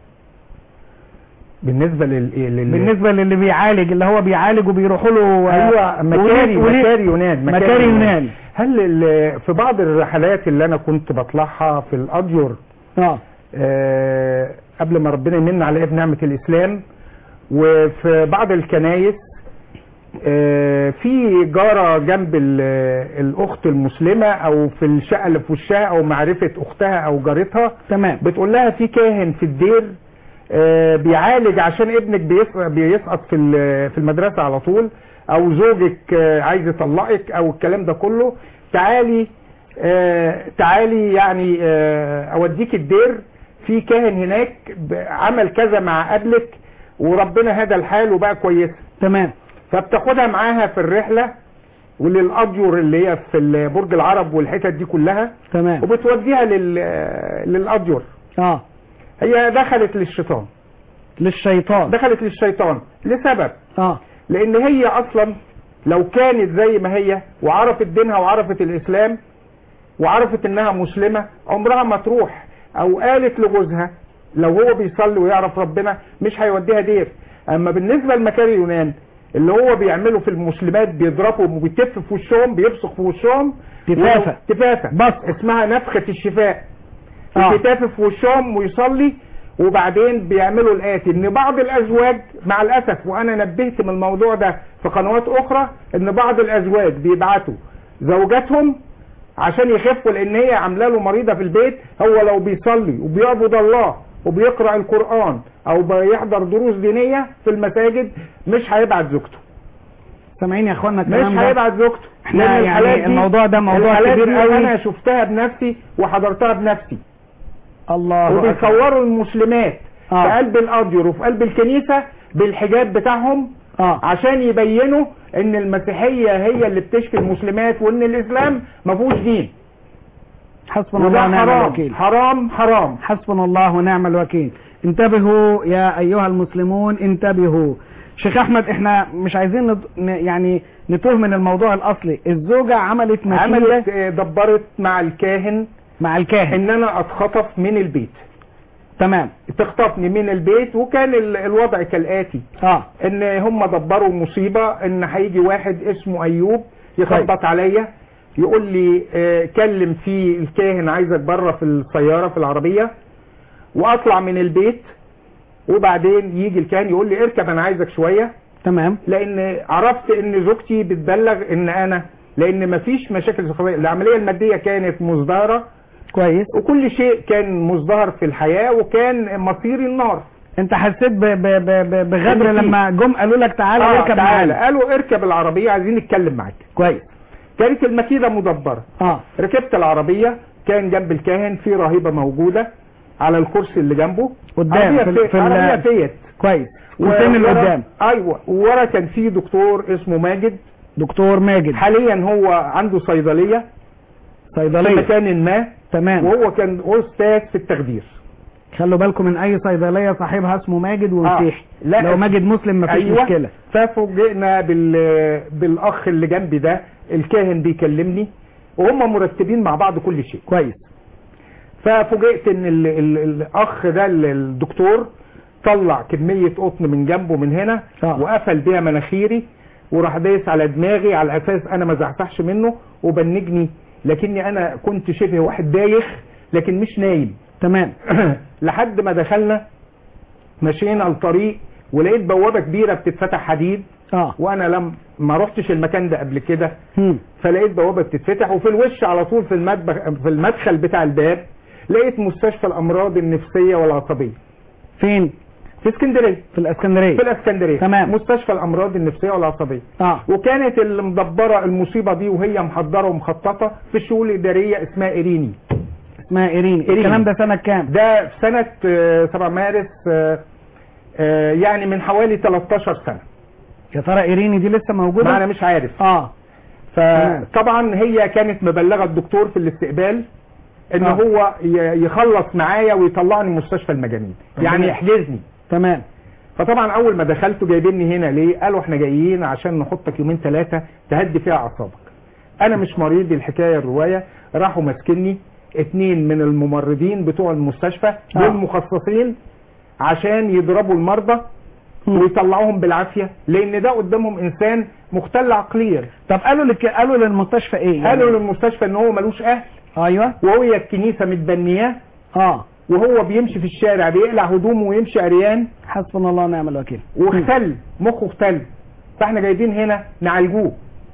Speaker 4: بالنسبه لل, لل...
Speaker 2: بالنسبة للي بيعالج اللي هو بيعالج وبيروحوا له
Speaker 4: ايوه مكاري
Speaker 2: وليه-
Speaker 4: مكاري يونان
Speaker 2: مكاري يونان
Speaker 4: هل ال- في بعض الرحلات اللي انا كنت بطلعها في الاضير
Speaker 2: اه
Speaker 4: آه، قبل ما ربنا يمن عليا بنعمة الإسلام وفي بعض الكنايس آه، في جارة جنب ال- الأخت المسلمة أو في الشقة اللي في وشها أو معرفة أختها أو جارتها
Speaker 2: تمام
Speaker 4: بتقول لها في كاهن في الدير آه، بيعالج عشان ابنك بيسق- بيسقط في ال- في المدرسة على طول أو زوجك آه، عايز يطلقك أو الكلام ده كله تعالي آه، تعالي يعني آه، أوديك الدير في كاهن هناك ب- عمل كذا مع قبلك وربنا هدى الحال وبقى كويسة
Speaker 2: تمام
Speaker 4: فبتاخدها معاها في الرحلة وللأدير اللي هي في ال- برج العرب والحتت دي كلها
Speaker 2: تمام
Speaker 4: وبتوديها لل للأدير
Speaker 2: اه
Speaker 4: هي دخلت للشيطان
Speaker 2: للشيطان
Speaker 4: دخلت للشيطان لسبب
Speaker 2: اه
Speaker 4: لان هي اصلا لو كانت زي ما هي وعرفت دينها وعرفت الاسلام وعرفت انها مسلمة عمرها ما تروح او قالت لجوزها لو هو بيصلي ويعرف ربنا مش هيوديها دير اما بالنسبة لمكان اليونان اللي هو بيعمله في المسلمات بيضربهم وبيتف في وشهم بيبصق في وشهم
Speaker 2: تفافة.
Speaker 4: تفافة
Speaker 2: بس
Speaker 4: اسمها نفخة الشفاء
Speaker 2: آه.
Speaker 4: الكتاف في وشهم ويصلي وبعدين بيعملوا الآتي ان بعض الازواج مع الاسف وانا نبهت من الموضوع ده في قنوات اخرى ان بعض الازواج بيبعتوا زوجاتهم عشان يخفوا لان هي عامله له مريضه في البيت هو لو بيصلي وبيعبد الله وبيقرا القران او بيحضر دروس دينيه في المساجد مش هيبعت زوجته
Speaker 2: سامعين يا اخوانا
Speaker 4: مش
Speaker 2: الكلام ده
Speaker 4: هيبعت زوجته
Speaker 2: احنا
Speaker 4: لأن
Speaker 2: يعني
Speaker 4: الحالات دي-
Speaker 2: الموضوع ده موضوع
Speaker 4: الحالات
Speaker 2: كبير
Speaker 4: دي
Speaker 2: قوي.
Speaker 4: انا شفتها بنفسي وحضرتها بنفسي
Speaker 2: الله أكبر.
Speaker 4: وبيصوروا المسلمات
Speaker 2: آه.
Speaker 4: في قلب الأدير وفي قلب الكنيسة بالحجاب بتاعهم
Speaker 2: اه
Speaker 4: عشان يبينوا ان المسيحية هي اللي بتشفي المسلمات وان الاسلام ما فيهوش دين
Speaker 2: حسبنا
Speaker 4: وده
Speaker 2: الله ونعم
Speaker 4: حرام
Speaker 2: الوكيل
Speaker 4: حرام حرام
Speaker 2: حسبنا الله ونعم الوكيل انتبهوا يا ايها المسلمون انتبهوا شيخ احمد احنا مش عايزين نت... ن- يعني نتوه من الموضوع الاصلي الزوجة عملت مكيدة
Speaker 4: عملت آه، دبرت مع الكاهن
Speaker 2: مع الكاهن
Speaker 4: ان انا اتخطف من البيت
Speaker 2: تمام
Speaker 4: تخطفني من البيت وكان ال- الوضع كالاتي
Speaker 2: اه
Speaker 4: ان هم دبروا مصيبة ان هيجي واحد اسمه ايوب يخبط عليا يقول لي آه، كلم في الكاهن عايزك بره في السيارة في العربية واطلع من البيت وبعدين يجي الكاهن يقول لي اركب انا عايزك شوية
Speaker 2: تمام
Speaker 4: لان عرفت ان زوجتي بتبلغ ان انا لان مفيش مشاكل زوجية العملية المادية كانت مزدهرة
Speaker 2: كويس
Speaker 4: وكل شيء كان مزدهر في الحياة وكان مصيري النار
Speaker 2: انت حسيت ب... ب... ب... ب... بغدر
Speaker 4: إن في-
Speaker 2: لما جم قالوا لك تعالى
Speaker 4: آه
Speaker 2: اركب
Speaker 4: تعالى
Speaker 2: معانا
Speaker 4: قالوا اركب العربية عايزين نتكلم معاك
Speaker 2: كويس
Speaker 4: كانت المكيدة مدبرة
Speaker 2: اه
Speaker 4: ركبت العربية كان جنب الكاهن في راهبة موجودة على الكرسي اللي جنبه
Speaker 2: قدام
Speaker 4: عربية
Speaker 2: في ال-
Speaker 4: فيت
Speaker 2: في ال-
Speaker 4: عربية فيت
Speaker 2: كويس والتاني اللي
Speaker 4: ورا-
Speaker 2: قدام
Speaker 4: ايوه وورا كان في دكتور اسمه ماجد
Speaker 2: دكتور ماجد
Speaker 4: حاليا هو عنده صيدلية في
Speaker 2: صيدلية
Speaker 4: مكان ما
Speaker 2: تمام
Speaker 4: وهو كان استاذ في التخدير
Speaker 2: خلوا بالكم من اي صيدليه صاحبها اسمه ماجد ومسيحي
Speaker 4: آه. لا.
Speaker 2: لو ماجد مسلم مفيش
Speaker 4: أيوة.
Speaker 2: مشكله
Speaker 4: ففوجئنا بال... بالاخ اللي جنبي ده الكاهن بيكلمني وهم مرتبين مع بعض كل شيء
Speaker 2: كويس
Speaker 4: ففوجئت ان ال... ال... الاخ ده ال- الدكتور طلع كمية قطن من جنبه من هنا
Speaker 2: آه.
Speaker 4: وقفل بيها مناخيري وراح دايس على دماغي على اساس انا ما زعزعش منه وبنجني لكني انا كنت شبه واحد دايخ لكن مش نايم
Speaker 2: تمام
Speaker 4: لحد ما دخلنا مشينا الطريق ولقيت بوابة كبيرة بتتفتح حديد
Speaker 2: اه
Speaker 4: وانا لم ما رحتش المكان ده قبل كده
Speaker 2: هم.
Speaker 4: فلقيت بوابه بتتفتح وفي الوش على طول في المدبخ في المدخل بتاع الباب لقيت مستشفى الامراض النفسيه والعصبيه
Speaker 2: فين
Speaker 4: في اسكندريه
Speaker 2: في الاسكندريه
Speaker 4: في الاسكندريه
Speaker 2: تمام.
Speaker 4: مستشفى الامراض النفسيه والعصبيه
Speaker 2: اه
Speaker 4: وكانت اللي مدبره المصيبه دي وهي محضره ومخططه في الشؤون الاداريه اسمها ايريني
Speaker 2: اسمها ايريني
Speaker 4: إيريني.
Speaker 2: الكلام ده سنه كام
Speaker 4: ده في سنة آه، 7 مارس آه، آه، يعني من حوالي 13 سنة
Speaker 2: يا ترى ايريني دي لسه موجوده
Speaker 4: ما انا مش عارف
Speaker 2: اه تمام.
Speaker 4: فطبعا هي كانت مبلغه الدكتور في الاستقبال ان
Speaker 2: آه.
Speaker 4: هو ي- يخلص معايا ويطلعني مستشفى المجانين يعني
Speaker 2: تمام.
Speaker 4: يحجزني
Speaker 2: تمام
Speaker 4: فطبعا اول ما دخلت جايبيني هنا ليه قالوا احنا جايين عشان نحطك يومين ثلاثه تهدي فيها اعصابك انا مش مريض الحكايه الروايه راحوا ماسكني اتنين من الممرضين بتوع المستشفى دول
Speaker 2: آه.
Speaker 4: مخصصين عشان يضربوا المرضى
Speaker 2: مم.
Speaker 4: ويطلعوهم بالعافيه لان ده قدامهم انسان مختل عقليا
Speaker 2: طب قالوا لك قالوا للمستشفى ايه يعني؟
Speaker 4: قالوا للمستشفى ان هو ملوش اهل
Speaker 2: ايوه
Speaker 4: وهي الكنيسه متبنياه
Speaker 2: اه
Speaker 4: وهو بيمشي في الشارع بيقلع هدومه ويمشي عريان
Speaker 2: حسبنا الله ونعم الوكيل
Speaker 4: واختل مخه اختل فاحنا جايبين هنا نعالجوه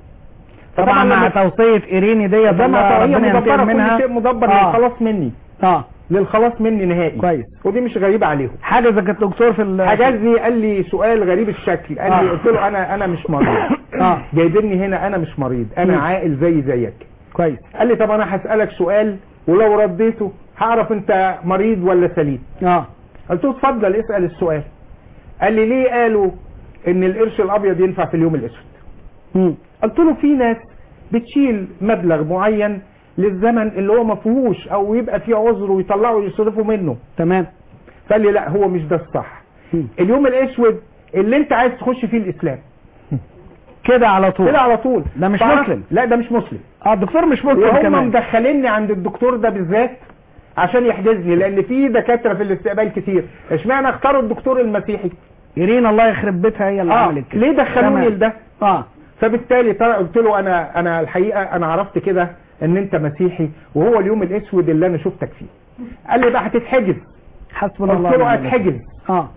Speaker 2: طبعا مع
Speaker 4: لما-
Speaker 2: توصيه ايريني ديت
Speaker 4: ده
Speaker 2: الله
Speaker 4: مع طريقه
Speaker 2: ربنا
Speaker 4: مدبره
Speaker 2: ينتقم منها
Speaker 4: كل شيء مدبر
Speaker 2: آه.
Speaker 4: للخلاص مني
Speaker 2: اه
Speaker 4: للخلاص مني نهائي
Speaker 2: كويس
Speaker 4: ودي مش غريبه عليهم
Speaker 2: حاجه زي كانت دكتور في ال-
Speaker 4: حجزني قال لي سؤال غريب الشكل قال لي
Speaker 2: آه.
Speaker 4: قلت له انا انا مش مريض
Speaker 2: اه
Speaker 4: جايبني هنا انا مش مريض انا
Speaker 2: مم.
Speaker 4: عاقل زي زيك
Speaker 2: كويس
Speaker 4: قال لي طب انا هسالك سؤال ولو رديته هعرف انت مريض ولا سليم
Speaker 2: اه
Speaker 4: قلت له اتفضل اسال السؤال قال لي ليه قالوا ان القرش الابيض ينفع في اليوم الاسود
Speaker 2: مم.
Speaker 4: قلت له في ناس بتشيل مبلغ معين للزمن اللي هو ما فيهوش او يبقى فيه عذر ويطلعوا يصرفوا منه
Speaker 2: تمام
Speaker 4: فقال لي لا هو مش ده الصح
Speaker 2: مم.
Speaker 4: اليوم الاسود اللي انت عايز تخش فيه الاسلام
Speaker 2: كده على طول
Speaker 4: كده على طول
Speaker 2: ده مش
Speaker 4: فعرفت-
Speaker 2: مسلم.
Speaker 4: لا ده مش مسلم
Speaker 2: اه الدكتور مش مسلم
Speaker 4: وهم
Speaker 2: كمان
Speaker 4: مدخليني عند الدكتور ده بالذات عشان يحجزني لان في دكاتره في الاستقبال كتير اشمعنى اختاروا الدكتور المسيحي
Speaker 2: ايرين الله يخرب بيتها هي اللي
Speaker 4: اه
Speaker 2: عملت كده
Speaker 4: ليه دخلوني
Speaker 2: تمام.
Speaker 4: لده
Speaker 2: اه
Speaker 4: فبالتالي طلع قلت له انا انا الحقيقه انا عرفت كده ان انت مسيحي وهو اليوم الاسود اللي انا شفتك فيه قال لي بقى هتتحجز
Speaker 2: حسبنا الله
Speaker 4: قلت له
Speaker 2: ونعم الوكيل.
Speaker 4: اتحجز
Speaker 2: اه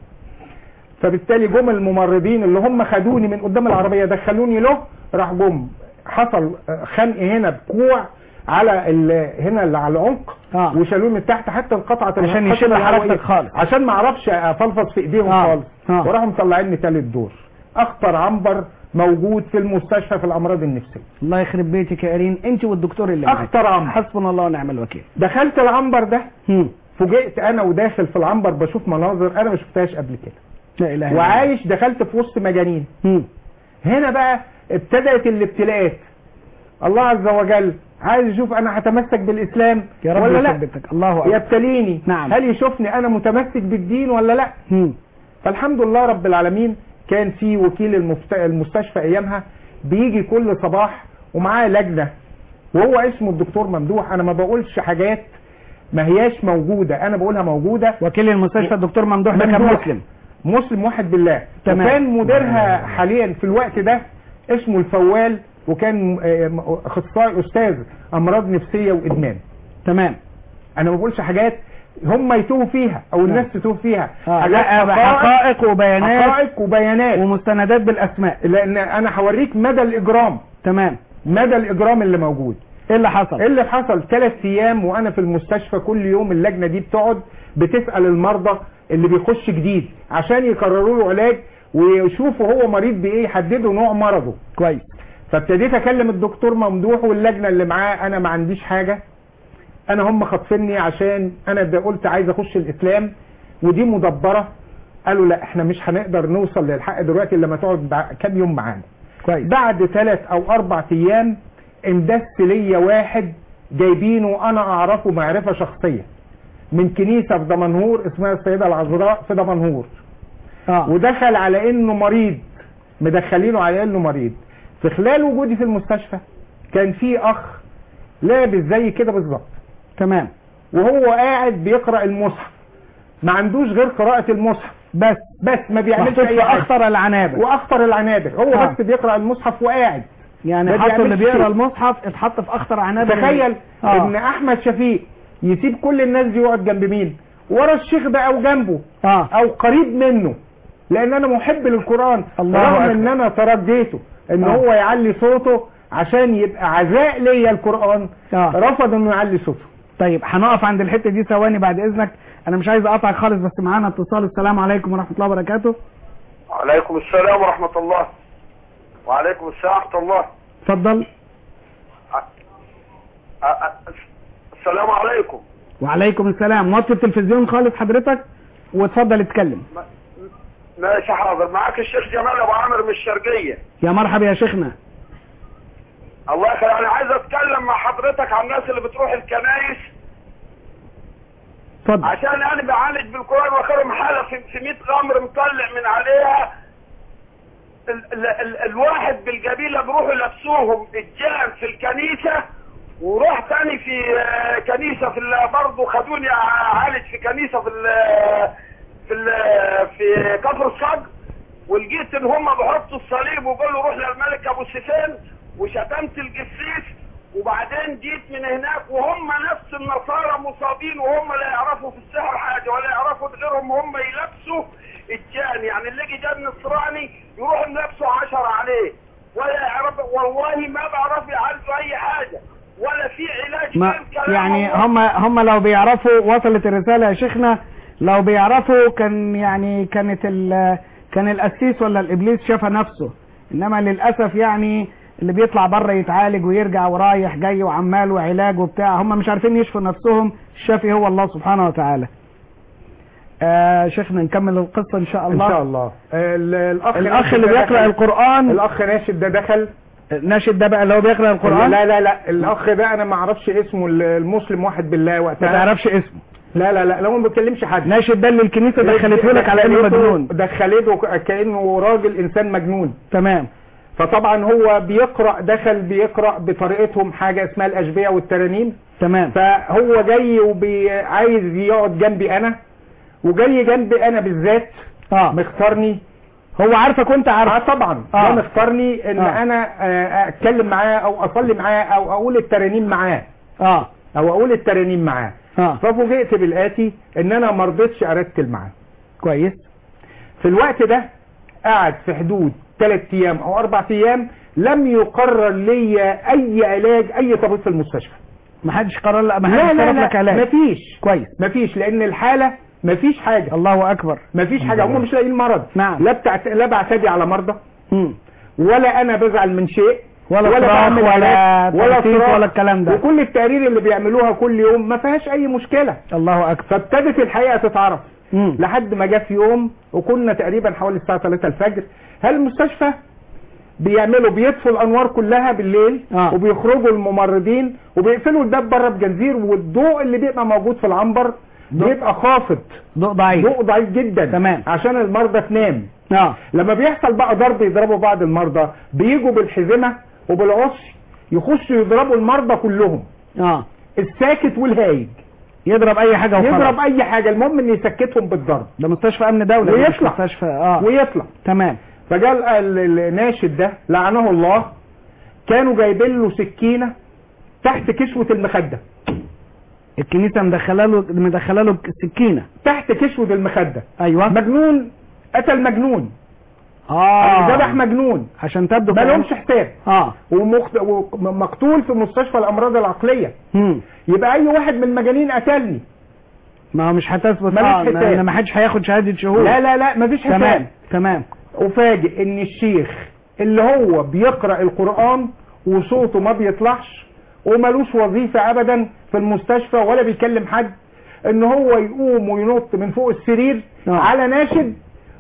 Speaker 4: فبالتالي جم الممرضين اللي هم خدوني من قدام العربيه دخلوني له راح جم حصل خنق هنا بكوع على ال- هنا اللي على العنق
Speaker 2: اه
Speaker 4: وشالوني من تحت حتى القطعه
Speaker 2: عشان
Speaker 4: الحشرة
Speaker 2: يشيل
Speaker 4: الهوائية.
Speaker 2: حركتك خالص.
Speaker 4: عشان ما اعرفش افلفظ في ايديهم
Speaker 2: آه.
Speaker 4: خالص
Speaker 2: آه.
Speaker 4: وراحوا مطلعيني تالت دور اخطر عنبر موجود في المستشفى في الامراض النفسيه
Speaker 2: الله يخرب بيتك يا ايرين انت والدكتور اللي معاك
Speaker 4: اخطر عنبر
Speaker 2: حسبنا الله ونعم الوكيل
Speaker 4: دخلت العنبر ده
Speaker 2: هم.
Speaker 4: فوجئت انا وداخل في العنبر بشوف مناظر انا ما شفتهاش قبل كده
Speaker 2: لا اله الا الله
Speaker 4: وعايش دخلت في وسط مجانين
Speaker 2: هم.
Speaker 4: هنا بقى ابتدأت الابتلاءات الله عز وجل عايز يشوف انا هتمسك بالاسلام
Speaker 2: يا رب
Speaker 4: ولا لا
Speaker 2: يثبتك الله اكبر
Speaker 4: يبتليني
Speaker 2: نعم.
Speaker 4: هل يشوفني انا متمسك بالدين ولا لا
Speaker 2: هم.
Speaker 4: فالحمد لله رب العالمين كان في وكيل المفت... المستشفى ايامها بيجي كل صباح ومعاه لجنه وهو اسمه الدكتور ممدوح انا ما بقولش حاجات ما هياش موجوده انا بقولها موجوده
Speaker 2: وكيل المستشفى الدكتور ممدوح ده كان
Speaker 4: ممدوح.
Speaker 2: مسلم
Speaker 4: مسلم واحد بالله
Speaker 2: تمام.
Speaker 4: وكان مديرها حاليا في الوقت ده اسمه الفوال وكان آه، اخصائي استاذ امراض نفسيه وادمان
Speaker 2: تمام
Speaker 4: انا ما بقولش حاجات هم يتوهوا فيها او الناس تتوه فيها
Speaker 2: آه.
Speaker 4: حاجات
Speaker 2: لا حقائق وبيانات
Speaker 4: حقائق وبيانات
Speaker 2: ومستندات بالاسماء
Speaker 4: لان انا هوريك مدى الاجرام
Speaker 2: تمام
Speaker 4: مدى الاجرام اللي موجود
Speaker 2: ايه اللي حصل
Speaker 4: ايه اللي حصل ثلاث ايام وانا في المستشفى كل يوم اللجنه دي بتقعد بتسال المرضى اللي بيخش جديد عشان يقرروا له علاج ويشوفوا هو مريض بايه يحددوا نوع مرضه
Speaker 2: كويس
Speaker 4: فابتديت اكلم الدكتور ممدوح واللجنه اللي معاه انا ما عنديش حاجه انا هم خاطفيني عشان انا ده قلت عايز اخش الاسلام ودي مدبره قالوا لا احنا مش هنقدر نوصل للحق دلوقتي الا لما تقعد بع- كام يوم معانا
Speaker 2: كويس
Speaker 4: بعد ثلاث او اربع ايام اندس ليا واحد جايبينه انا اعرفه معرفه شخصيه من كنيسه في دمنهور اسمها السيده العذراء في دمنهور
Speaker 2: اه
Speaker 4: ودخل على انه مريض مدخلينه على انه مريض في خلال وجودي في المستشفى كان في اخ لابس زي كده بالظبط
Speaker 2: تمام
Speaker 4: وهو قاعد بيقرا المصحف ما عندوش غير قراءه المصحف
Speaker 2: بس
Speaker 4: بس ما بيعملش
Speaker 2: محطوط
Speaker 4: اي
Speaker 2: في
Speaker 4: حاجه
Speaker 2: اخطر العنابر
Speaker 4: واخطر العنابر هو
Speaker 2: آه.
Speaker 4: بس بيقرا المصحف وقاعد
Speaker 2: يعني
Speaker 4: ما
Speaker 2: حطوا اللي
Speaker 4: بيعملش
Speaker 2: بيقرا
Speaker 4: شيء.
Speaker 2: المصحف اتحط في اخطر عنابر
Speaker 4: تخيل
Speaker 2: آه.
Speaker 4: ان احمد شفيق يسيب كل الناس دي يقعد جنب مين ورا الشيخ ده او جنبه
Speaker 2: اه
Speaker 4: او قريب منه لان انا محب للقران
Speaker 2: الله
Speaker 4: رغم
Speaker 2: أكبر.
Speaker 4: ان انا ترديته ان
Speaker 2: آه.
Speaker 4: هو يعلي صوته عشان يبقى عزاء ليا القران
Speaker 2: اه
Speaker 4: رفض انه يعلي صوته
Speaker 2: طيب هنقف عند الحته دي ثواني بعد اذنك انا مش عايز اقطعك خالص بس معانا اتصال السلام عليكم ورحمه الله وبركاته
Speaker 5: وعليكم السلام ورحمة الله وعليكم السلام ورحمة الله
Speaker 2: اتفضل
Speaker 5: أ- أ- السلام عليكم
Speaker 2: وعليكم السلام وطي التلفزيون خالص حضرتك واتفضل اتكلم
Speaker 10: ماشي حاضر معاك الشيخ جمال ابو عامر من الشرقيه
Speaker 2: يا مرحبا يا شيخنا
Speaker 10: الله يخليك انا عايز اتكلم مع حضرتك عن الناس اللي بتروح الكنايس
Speaker 2: اتفضل
Speaker 10: عشان انا بعالج بالقران واخرهم حاله في في 100 غمر مطلع من عليها ال ال ال الواحد بالقبيله بيروحوا يلبسوهم الجان في الكنيسه وروح تاني في آه، كنيسه في ال- برضه خدوني اعالج في كنيسه في ال في ال في كفر الصقر ولقيت ان هم بيحطوا الصليب ويقولوا روح للملك ابو سفيان وشتمت القسيس وبعدين جيت من هناك وهم نفس النصارى مصابين وهم لا يعرفوا في السحر حاجه ولا يعرفوا غيرهم هم يلبسوا الجان يعني اللي يجي جان نصراني يروح يلبسوا عشرة عليه ولا يعرف والله ما بعرف يعالجوا اي حاجه ولا في علاج
Speaker 2: ما
Speaker 10: غير كلام
Speaker 2: يعني
Speaker 10: الله.
Speaker 2: هم هم لو بيعرفوا وصلت الرسالة يا شيخنا لو بيعرفوا كان يعني كانت ال كان القسيس ولا الابليس شافها نفسه انما للاسف يعني اللي بيطلع بره يتعالج ويرجع ورايح جاي وعمال وعلاج وبتاع هم مش عارفين يشفوا نفسهم الشافي هو الله سبحانه وتعالى آه شيخنا نكمل القصة ان شاء الله
Speaker 4: ان شاء الله ال- الاخ
Speaker 2: الاخ
Speaker 4: ناشد
Speaker 2: اللي
Speaker 4: ده
Speaker 2: بيقرأ
Speaker 4: دخل-
Speaker 2: القرآن
Speaker 4: الاخ ناشد ده دخل
Speaker 2: ناشد ده بقى اللي هو بيقرأ القرآن
Speaker 4: لا لا لا الاخ ده انا ما اعرفش اسمه المسلم واحد بالله وقتها
Speaker 2: ما تعرفش اسمه
Speaker 4: لا لا لا لو ما بيتكلمش حد
Speaker 2: ناشد ده اللي الكنيسة دخلته لك على انه مجنون
Speaker 4: دخلته كانه راجل انسان مجنون
Speaker 2: تمام
Speaker 4: فطبعا هو بيقرا دخل بيقرا بطريقتهم حاجه اسمها الاشبيه والترانيم
Speaker 2: تمام
Speaker 4: فهو جاي وعايز يقعد جنبي انا وجاي جنبي انا بالذات
Speaker 2: اه
Speaker 4: مختارني
Speaker 2: هو عارفك وانت عارف
Speaker 4: اه طبعا
Speaker 2: آه.
Speaker 4: هو مختارني ان
Speaker 2: آه.
Speaker 4: انا آه، اتكلم معاه او اصلي معاه او اقول الترانيم معاه
Speaker 2: اه
Speaker 4: او اقول الترانيم معاه
Speaker 2: اه
Speaker 4: ففوجئت بالاتي ان انا ما رضيتش ارتل معاه
Speaker 2: كويس
Speaker 4: في الوقت ده قعد في حدود ثلاث ايام او اربع ايام لم يقرر لي اي علاج اي طبيب في المستشفى
Speaker 2: ما حدش قرر لا ما
Speaker 4: لا
Speaker 2: حدش
Speaker 4: لا
Speaker 2: طلب
Speaker 4: لا
Speaker 2: لك علاج
Speaker 4: مفيش
Speaker 2: كويس
Speaker 4: مفيش لان الحاله مفيش حاجه
Speaker 2: الله اكبر
Speaker 4: مفيش حاجه هم مش لاقيين مرض
Speaker 2: نعم.
Speaker 4: لا بتاعت لا بعتدي على مرضى
Speaker 2: مم.
Speaker 4: ولا انا بزعل من شيء
Speaker 2: ولا صراخ
Speaker 4: بعمل
Speaker 2: ولا
Speaker 4: علاج ولا
Speaker 2: تنفيذ
Speaker 4: صراخ
Speaker 2: ولا الكلام ده
Speaker 4: وكل التقارير اللي بيعملوها كل يوم ما فيهاش اي مشكله
Speaker 2: الله اكبر
Speaker 4: فابتدت الحقيقه تتعرف
Speaker 2: مم.
Speaker 4: لحد ما جه في يوم وكنا تقريبا حوالي الساعه 3 الفجر هل المستشفى بيعملوا بيطفوا الانوار كلها بالليل
Speaker 2: آه.
Speaker 4: وبيخرجوا الممرضين وبيقفلوا الباب بره بجنزير والضوء اللي بيبقى موجود في العنبر
Speaker 2: ضوء.
Speaker 4: بيبقى خافض
Speaker 2: ضوء ضعيف
Speaker 4: ضوء ضعيف جدا
Speaker 2: تمام.
Speaker 4: عشان المرضى تنام
Speaker 2: اه
Speaker 4: لما بيحصل بقى ضرب يضربوا بعض المرضى بيجوا بالحزمه وبالعصي يخشوا يضربوا المرضى كلهم
Speaker 2: اه
Speaker 4: الساكت والهايج
Speaker 2: يضرب اي حاجه وخلاص
Speaker 4: يضرب اي حاجه المهم ان يسكتهم بالضرب
Speaker 2: ده مستشفى امن دوله ده مش
Speaker 4: ويطلع.
Speaker 2: مستشفى اه
Speaker 4: ويطلع
Speaker 2: تمام
Speaker 4: فجاء ال- ال- الناشد ده لعنه الله كانوا جايبين له سكينه تحت كشوه المخده
Speaker 2: الكنيسه مدخله له مدخله له السكينه
Speaker 4: تحت كشوه المخده
Speaker 2: ايوه
Speaker 4: مجنون قتل مجنون
Speaker 2: اه
Speaker 4: ذبح مجنون
Speaker 2: عشان تبدو
Speaker 4: ما
Speaker 2: كلام-
Speaker 4: لهمش حساب
Speaker 2: اه
Speaker 4: ومخت... ومقتول في مستشفى الامراض العقليه
Speaker 2: مم.
Speaker 4: يبقى اي واحد من المجانين قتلني
Speaker 2: ما هو مش هتثبت
Speaker 4: ملوش
Speaker 2: اه
Speaker 4: حساب.
Speaker 2: لان ما حدش هياخد شهاده شهود
Speaker 4: لا لا لا مفيش حساب
Speaker 2: تمام تمام
Speaker 4: افاجئ ان الشيخ اللي هو بيقرا القران وصوته ما بيطلعش وملوش وظيفه ابدا في المستشفى ولا بيكلم حد ان هو يقوم وينط من فوق السرير
Speaker 2: آه.
Speaker 4: على ناشد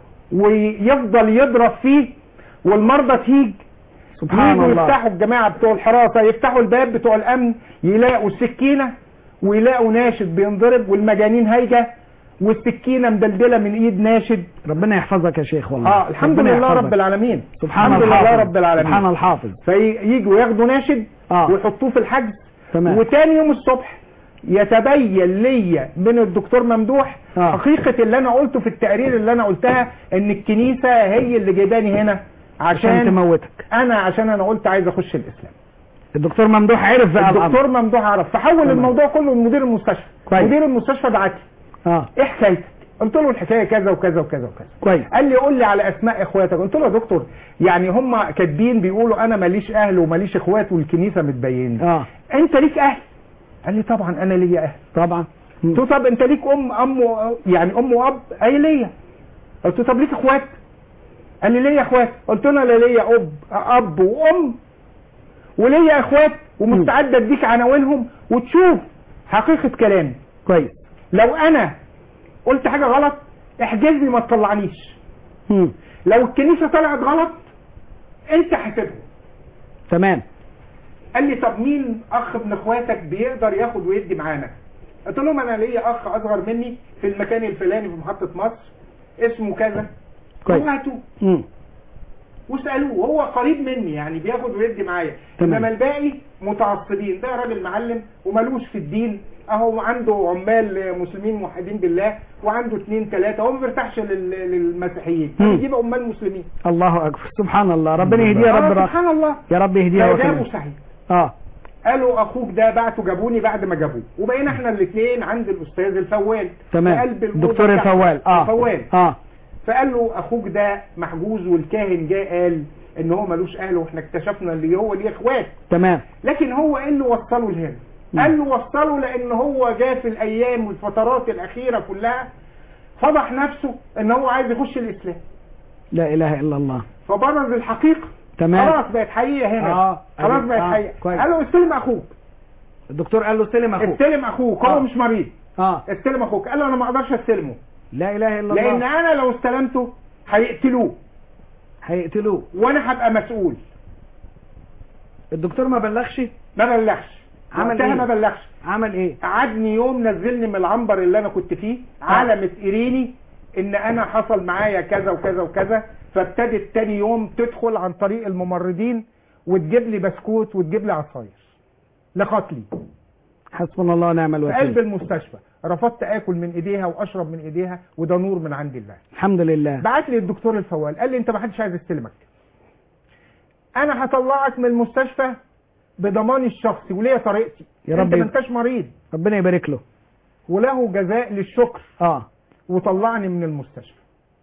Speaker 4: ويفضل يضرب فيه والمرضى تيجي
Speaker 2: سبحان
Speaker 4: يجوا
Speaker 2: الله
Speaker 4: يفتحوا الجماعه بتوع الحراسه يفتحوا الباب بتوع الامن يلاقوا السكينه ويلاقوا ناشد بينضرب والمجانين هايجه والسكينه مدلدله من ايد ناشد
Speaker 2: ربنا يحفظك يا شيخ والله
Speaker 4: اه الحمد
Speaker 2: ربنا
Speaker 4: لله
Speaker 2: يحفظك.
Speaker 4: رب العالمين
Speaker 2: سبحان
Speaker 4: الحمد
Speaker 2: الحافظ
Speaker 4: لله رب العالمين
Speaker 2: سبحان الحافظ
Speaker 4: فييجوا ياخدوا ناشد
Speaker 2: اه
Speaker 4: ويحطوه في الحجز
Speaker 2: تمام
Speaker 4: وتاني يوم الصبح يتبين ليا من الدكتور ممدوح
Speaker 2: آه.
Speaker 4: حقيقة اللي انا قلته في التقرير اللي انا قلتها ان الكنيسة هي اللي جايباني هنا
Speaker 2: عشان
Speaker 4: عشان
Speaker 2: تموتك
Speaker 4: انا عشان انا قلت عايز اخش الاسلام
Speaker 2: الدكتور ممدوح عرف بقى الامر
Speaker 4: الدكتور ممدوح عرف فحول
Speaker 2: تمام.
Speaker 4: الموضوع كله لمدير المستشفى
Speaker 2: كويس.
Speaker 4: مدير المستشفى بعت لي
Speaker 2: اه
Speaker 4: ايه حكايتك قلت له الحكايه كذا وكذا وكذا وكذا
Speaker 2: كويس
Speaker 4: قال لي قول لي على اسماء اخواتك قلت له يا دكتور يعني هم كاتبين بيقولوا انا ماليش اهل وماليش اخوات والكنيسه متبينه
Speaker 2: اه
Speaker 4: انت ليك اهل قال لي طبعا انا ليا اهل
Speaker 2: طبعا
Speaker 4: قلت له طب انت ليك ام ام و- يعني ام واب قال لي ليا قلت له طب ليك اخوات قال لي ليا اخوات قلت له انا ليا اب اب وام وليا اخوات ومستعد اديك عناوينهم وتشوف حقيقه كلامي
Speaker 2: كويس
Speaker 4: لو انا قلت حاجه غلط احجزني ما تطلعنيش
Speaker 2: مم.
Speaker 4: لو الكنيسه طلعت غلط انت حاسبهم
Speaker 2: تمام
Speaker 4: قال لي طب مين اخ من اخواتك بيقدر ياخد ويدي معانا قلت لهم انا ليا اخ اصغر مني في المكان الفلاني في محطه مصر اسمه كذا
Speaker 2: كويس.
Speaker 4: هاتوه
Speaker 2: مم.
Speaker 4: واسالوه هو قريب مني يعني بياخد ويدي معايا
Speaker 2: تمام.
Speaker 4: انما الباقي متعصبين ده راجل معلم وملوش في الدين اهو عنده عمال مسلمين موحدين بالله وعنده اثنين ثلاثه هو ما بيرتاحش لل- للمسيحيين
Speaker 2: مم.
Speaker 4: فبيجيب عمال مسلمين
Speaker 2: الله اكبر سبحان الله ربنا يهديه يا رب
Speaker 4: آه،
Speaker 2: رب
Speaker 4: سبحان الله
Speaker 2: يا رب يهديه
Speaker 4: فجابوا
Speaker 2: وكرمه
Speaker 4: سعيد
Speaker 2: اه
Speaker 4: قالوا اخوك ده بعته جابوني بعد ما جابوه وبقينا احنا الاثنين عند الاستاذ الفوال
Speaker 2: تمام
Speaker 4: في قلب الأوضة
Speaker 2: دكتور
Speaker 4: بتاعته.
Speaker 2: الفوال اه
Speaker 4: الفوال
Speaker 2: اه
Speaker 4: فقال له اخوك ده محجوز والكاهن جه قال ان هو ملوش اهل واحنا اكتشفنا اللي هو ليه اخوات
Speaker 2: تمام
Speaker 4: لكن هو قال له وصله لهنا
Speaker 2: مم.
Speaker 4: قال له وصله لان هو جاء في الايام والفترات الاخيره كلها فضح نفسه ان هو عايز يخش الاسلام
Speaker 2: لا اله الا الله
Speaker 4: فبرز الحقيقه
Speaker 2: تمام
Speaker 4: خلاص بقت حقيقه هنا
Speaker 2: آه.
Speaker 4: خلاص بقت
Speaker 2: آه.
Speaker 4: حقيقه
Speaker 2: كويس.
Speaker 4: قال له استلم اخوك
Speaker 2: الدكتور قال له استلم اخوك
Speaker 4: استلم اخوك هو
Speaker 2: آه.
Speaker 4: مش مريض
Speaker 2: اه
Speaker 4: استلم اخوك قال له انا ما اقدرش استلمه
Speaker 2: لا اله الا
Speaker 4: لان
Speaker 2: الله
Speaker 4: انا لو استلمته هيقتلوه
Speaker 2: هيقتلوه
Speaker 4: وانا هبقى مسؤول
Speaker 2: الدكتور ما بلغش
Speaker 4: ما بلغش
Speaker 2: عمل
Speaker 4: وقتها
Speaker 2: إيه؟
Speaker 4: ما بلغش
Speaker 2: عمل ايه
Speaker 4: قعدني يوم نزلني من العنبر اللي انا كنت فيه علمت ايريني ان انا حصل معايا كذا وكذا وكذا فابتدت تاني يوم تدخل عن طريق الممرضين وتجيب لي بسكوت وتجيب لي عصاير لقتلي
Speaker 2: حسبنا الله ونعم
Speaker 4: في قلب
Speaker 2: الوكيل
Speaker 4: المستشفى رفضت اكل من ايديها واشرب من ايديها وده نور من عند الله
Speaker 2: الحمد لله
Speaker 4: بعت لي الدكتور الفوال قال لي انت ما حدش عايز يستلمك انا هطلعك من المستشفى بضماني الشخصي وليا طريقتي
Speaker 2: يا رب
Speaker 4: انت ما
Speaker 2: يب-
Speaker 4: انتش مريض
Speaker 2: ربنا يبارك له
Speaker 4: وله جزاء للشكر
Speaker 2: اه
Speaker 4: وطلعني من المستشفى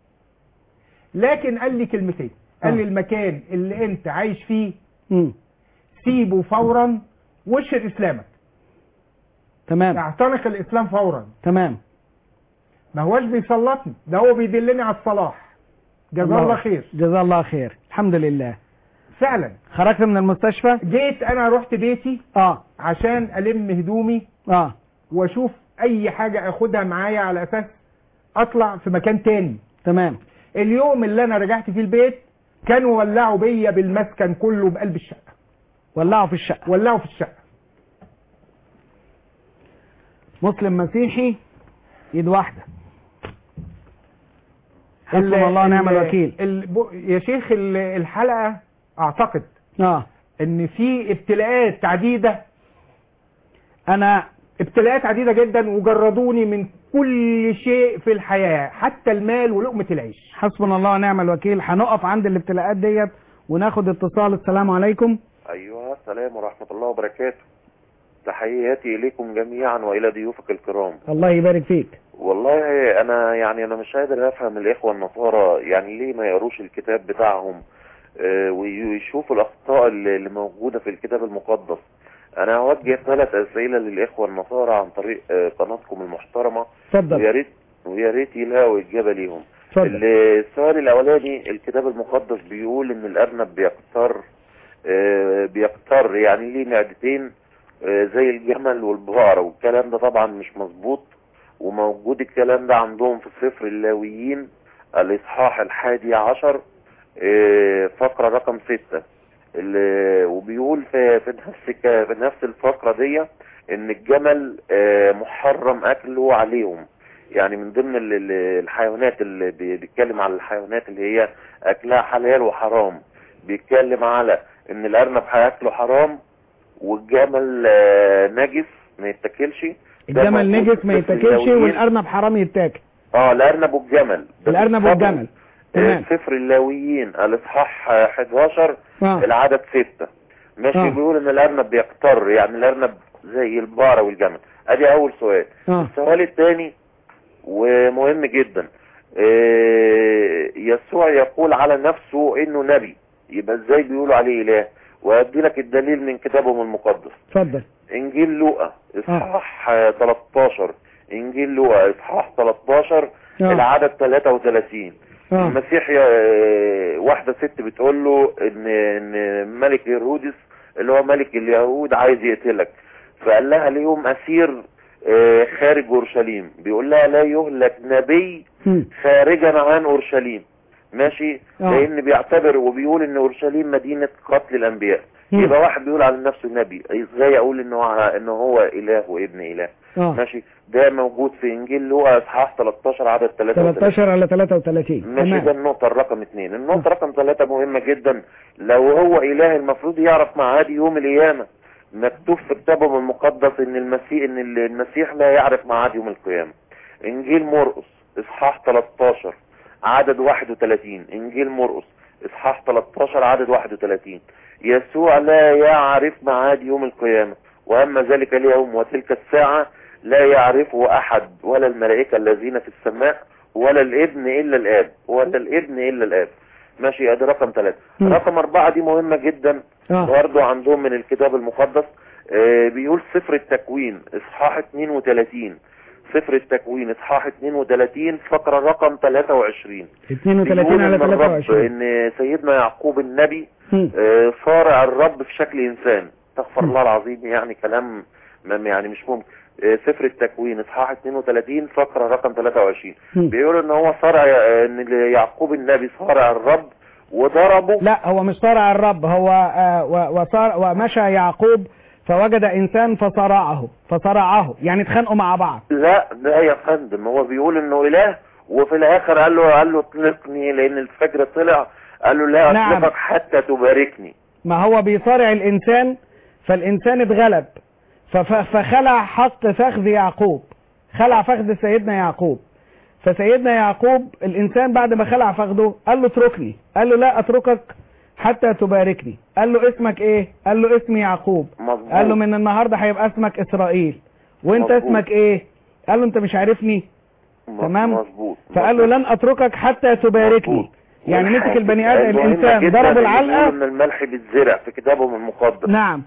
Speaker 4: لكن قال لي كلمتين قال
Speaker 2: آه.
Speaker 4: لي المكان اللي انت عايش فيه
Speaker 2: مم.
Speaker 4: سيبه فورا واشهد اسلامك
Speaker 2: تمام
Speaker 4: اعتنق الاسلام فورا
Speaker 2: تمام
Speaker 4: ما هوش بيسلطني ده هو بيدلني على الصلاح جزاه الله خير
Speaker 2: جزاه الله خير الحمد لله
Speaker 4: فعلا
Speaker 2: خرجت من المستشفى
Speaker 4: جيت انا رحت بيتي
Speaker 2: اه
Speaker 4: عشان الم هدومي
Speaker 2: اه
Speaker 4: واشوف اي حاجة اخدها معايا على اساس اطلع في مكان تاني
Speaker 2: تمام
Speaker 4: اليوم اللي انا رجعت فيه البيت كانوا ولعوا بيا بالمسكن كله بقلب الشقة
Speaker 2: ولعوا في الشقه
Speaker 4: ولعوا في الشقة
Speaker 2: مسلم مسيحي ايد واحده
Speaker 4: ال-
Speaker 2: حسبنا الله ونعم
Speaker 4: ال-
Speaker 2: الوكيل
Speaker 4: ال- ب- يا شيخ ال- الحلقة اعتقد
Speaker 2: اه
Speaker 4: ان في ابتلاءات عديدة
Speaker 2: انا
Speaker 4: ابتلاءات عديدة جدا وجردوني من كل شيء في الحياة حتى المال ولقمة العيش
Speaker 2: حسبنا الله ونعم الوكيل هنقف عند الابتلاءات ديت وناخد اتصال السلام عليكم
Speaker 11: أيها السلام ورحمة الله وبركاته تحياتي إليكم جميعا وإلى ضيوفك الكرام
Speaker 2: الله يبارك فيك
Speaker 11: والله أنا يعني أنا مش قادر أفهم الإخوة النصارى يعني ليه ما يقروش الكتاب بتاعهم آه، ويشوفوا الأخطاء اللي اللي موجودة في الكتاب المقدس أنا هوجه ثلاث أسئلة للإخوة النصارى عن طريق آه، قناتكم المحترمة
Speaker 2: اتفضل
Speaker 11: ويا ريت ويا ريت يلاقوا إجابة ليهم
Speaker 2: اتفضل
Speaker 11: السؤال الاولاني الكتاب المقدس بيقول ان الارنب بيقتر آه، بيقتر يعني ليه معدتين آه، زي الجمل والبقرة والكلام ده طبعا مش مظبوط وموجود الكلام ده عندهم في سفر اللاويين الاصحاح الحادي عشر آه، فقرة رقم ستة ال- وبيقول في في نفس ك- في نفس الفقرة دي ان الجمل آه، محرم اكله عليهم يعني من ضمن ال- ال- الحيوانات اللي بي- بيتكلم على الحيوانات اللي هي اكلها حلال وحرام بيتكلم على ان الارنب هياكله حرام والجمل آه، نجس ما يتاكلش ده
Speaker 2: الجمل
Speaker 11: موجود
Speaker 2: نجس
Speaker 11: في
Speaker 2: ما
Speaker 11: سفر
Speaker 2: يتاكلش
Speaker 11: اللاويين.
Speaker 2: والارنب حرام يتاكل
Speaker 11: اه الارنب والجمل ده
Speaker 2: الارنب
Speaker 11: بيتفضل.
Speaker 2: والجمل
Speaker 11: آه،
Speaker 2: تمام
Speaker 11: سفر اللاويين الاصحاح آه، 11
Speaker 2: اه
Speaker 11: العدد ستة ماشي
Speaker 2: آه.
Speaker 11: بيقول ان الارنب بيقتر يعني الارنب زي البقرة والجمل ادي اول سؤال
Speaker 2: اه
Speaker 11: السؤال الثاني ومهم جدا آه، يسوع يقول على نفسه انه نبي يبقى ازاي بيقولوا عليه اله وادي لك الدليل من كتابهم المقدس
Speaker 2: اتفضل
Speaker 11: انجيل لوقا اصحاح آه، 13 انجيل لوقا اصحاح 13
Speaker 2: آه.
Speaker 11: العدد 33
Speaker 2: اه
Speaker 11: المسيح ي- واحدة ست بتقول له ان ان ملك هيرودس اللي هو ملك اليهود عايز يقتلك فقال لها ليهم اسير آه، خارج اورشليم بيقول لها لا يهلك نبي
Speaker 2: مم.
Speaker 11: خارجا عن اورشليم ماشي
Speaker 2: آه.
Speaker 11: لان بيعتبر وبيقول ان اورشليم مدينه قتل الانبياء
Speaker 2: مم.
Speaker 11: يبقى واحد بيقول على نفسه نبي ازاي اقول انه ع- انه هو اله وابن اله
Speaker 2: اه
Speaker 11: ماشي ده موجود في انجيل لوقا اصحاح 13 عدد 33
Speaker 2: 13 على 33
Speaker 11: ماشي ده
Speaker 2: تمام
Speaker 11: النقطة الرقم اثنين النقطة رقم ثلاثة مهمة جدا لو هو إله المفروض يعرف معاد يوم القيامة مكتوب في كتابهم المقدس ان المسيح ان المسيح لا يعرف معاد يوم القيامة انجيل مرقس اصحاح 13 عدد 31 انجيل مرقس اصحاح 13 عدد 31 يسوع لا يعرف معاد يوم القيامة واما ذلك اليوم وتلك الساعة لا يعرفه احد ولا الملائكة الذين في السماء ولا الابن الا الاب ولا الابن الا الاب ماشي ادي رقم ثلاثة
Speaker 2: مم.
Speaker 11: رقم اربعة دي مهمة جدا
Speaker 2: اه
Speaker 11: برضه عندهم من الكتاب المقدس آه، بيقول سفر التكوين اصحاح 32 سفر التكوين اصحاح 32 فقرة رقم 23
Speaker 2: 32
Speaker 11: بيقول
Speaker 2: على
Speaker 11: إن الرب
Speaker 2: 23
Speaker 11: ان سيدنا يعقوب النبي
Speaker 2: مم.
Speaker 11: آه، صارع الرب في شكل انسان استغفر الله العظيم يعني كلام ما- يعني مش ممكن آه، سفر التكوين اصحاح 32 فقرة رقم 23
Speaker 2: مم.
Speaker 11: بيقول ان هو صارع آه، ان يعقوب النبي صارع الرب وضربه
Speaker 2: لا هو مش صارع الرب هو آه، و- وصار ومشى يعقوب فوجد انسان فصرعه فصرعه يعني اتخانقوا مع بعض
Speaker 11: لا ده يا فندم هو بيقول انه اله وفي الاخر قال له قال له اطلقني لان الفجر طلع قال له لا
Speaker 2: نعم.
Speaker 11: اطلقك حتى تباركني
Speaker 2: ما هو بيصارع الانسان فالانسان اتغلب فف- فخلع حق فخذ يعقوب خلع فخذ سيدنا يعقوب فسيدنا يعقوب الانسان بعد ما خلع فخذه قال له اتركني قال له لا اتركك حتى تباركني قال له اسمك ايه قال له اسمي يعقوب
Speaker 11: مظبوط
Speaker 2: قال له من النهارده هيبقى اسمك اسرائيل وانت
Speaker 11: مظبوط.
Speaker 2: اسمك ايه قال له انت مش عارفني
Speaker 11: م-
Speaker 2: تمام.
Speaker 11: مظبوط
Speaker 2: فقال له
Speaker 11: مظبوط.
Speaker 2: لن اتركك حتى تباركني
Speaker 11: مظبوط.
Speaker 2: يعني مسك
Speaker 11: والحاجة
Speaker 2: البني ادم
Speaker 11: المهمة
Speaker 2: الانسان
Speaker 11: جداً
Speaker 2: ضرب
Speaker 11: اللي
Speaker 2: العلقه
Speaker 11: بيقولوا ان الملح بيتزرع في كتابهم المقدس
Speaker 2: نعم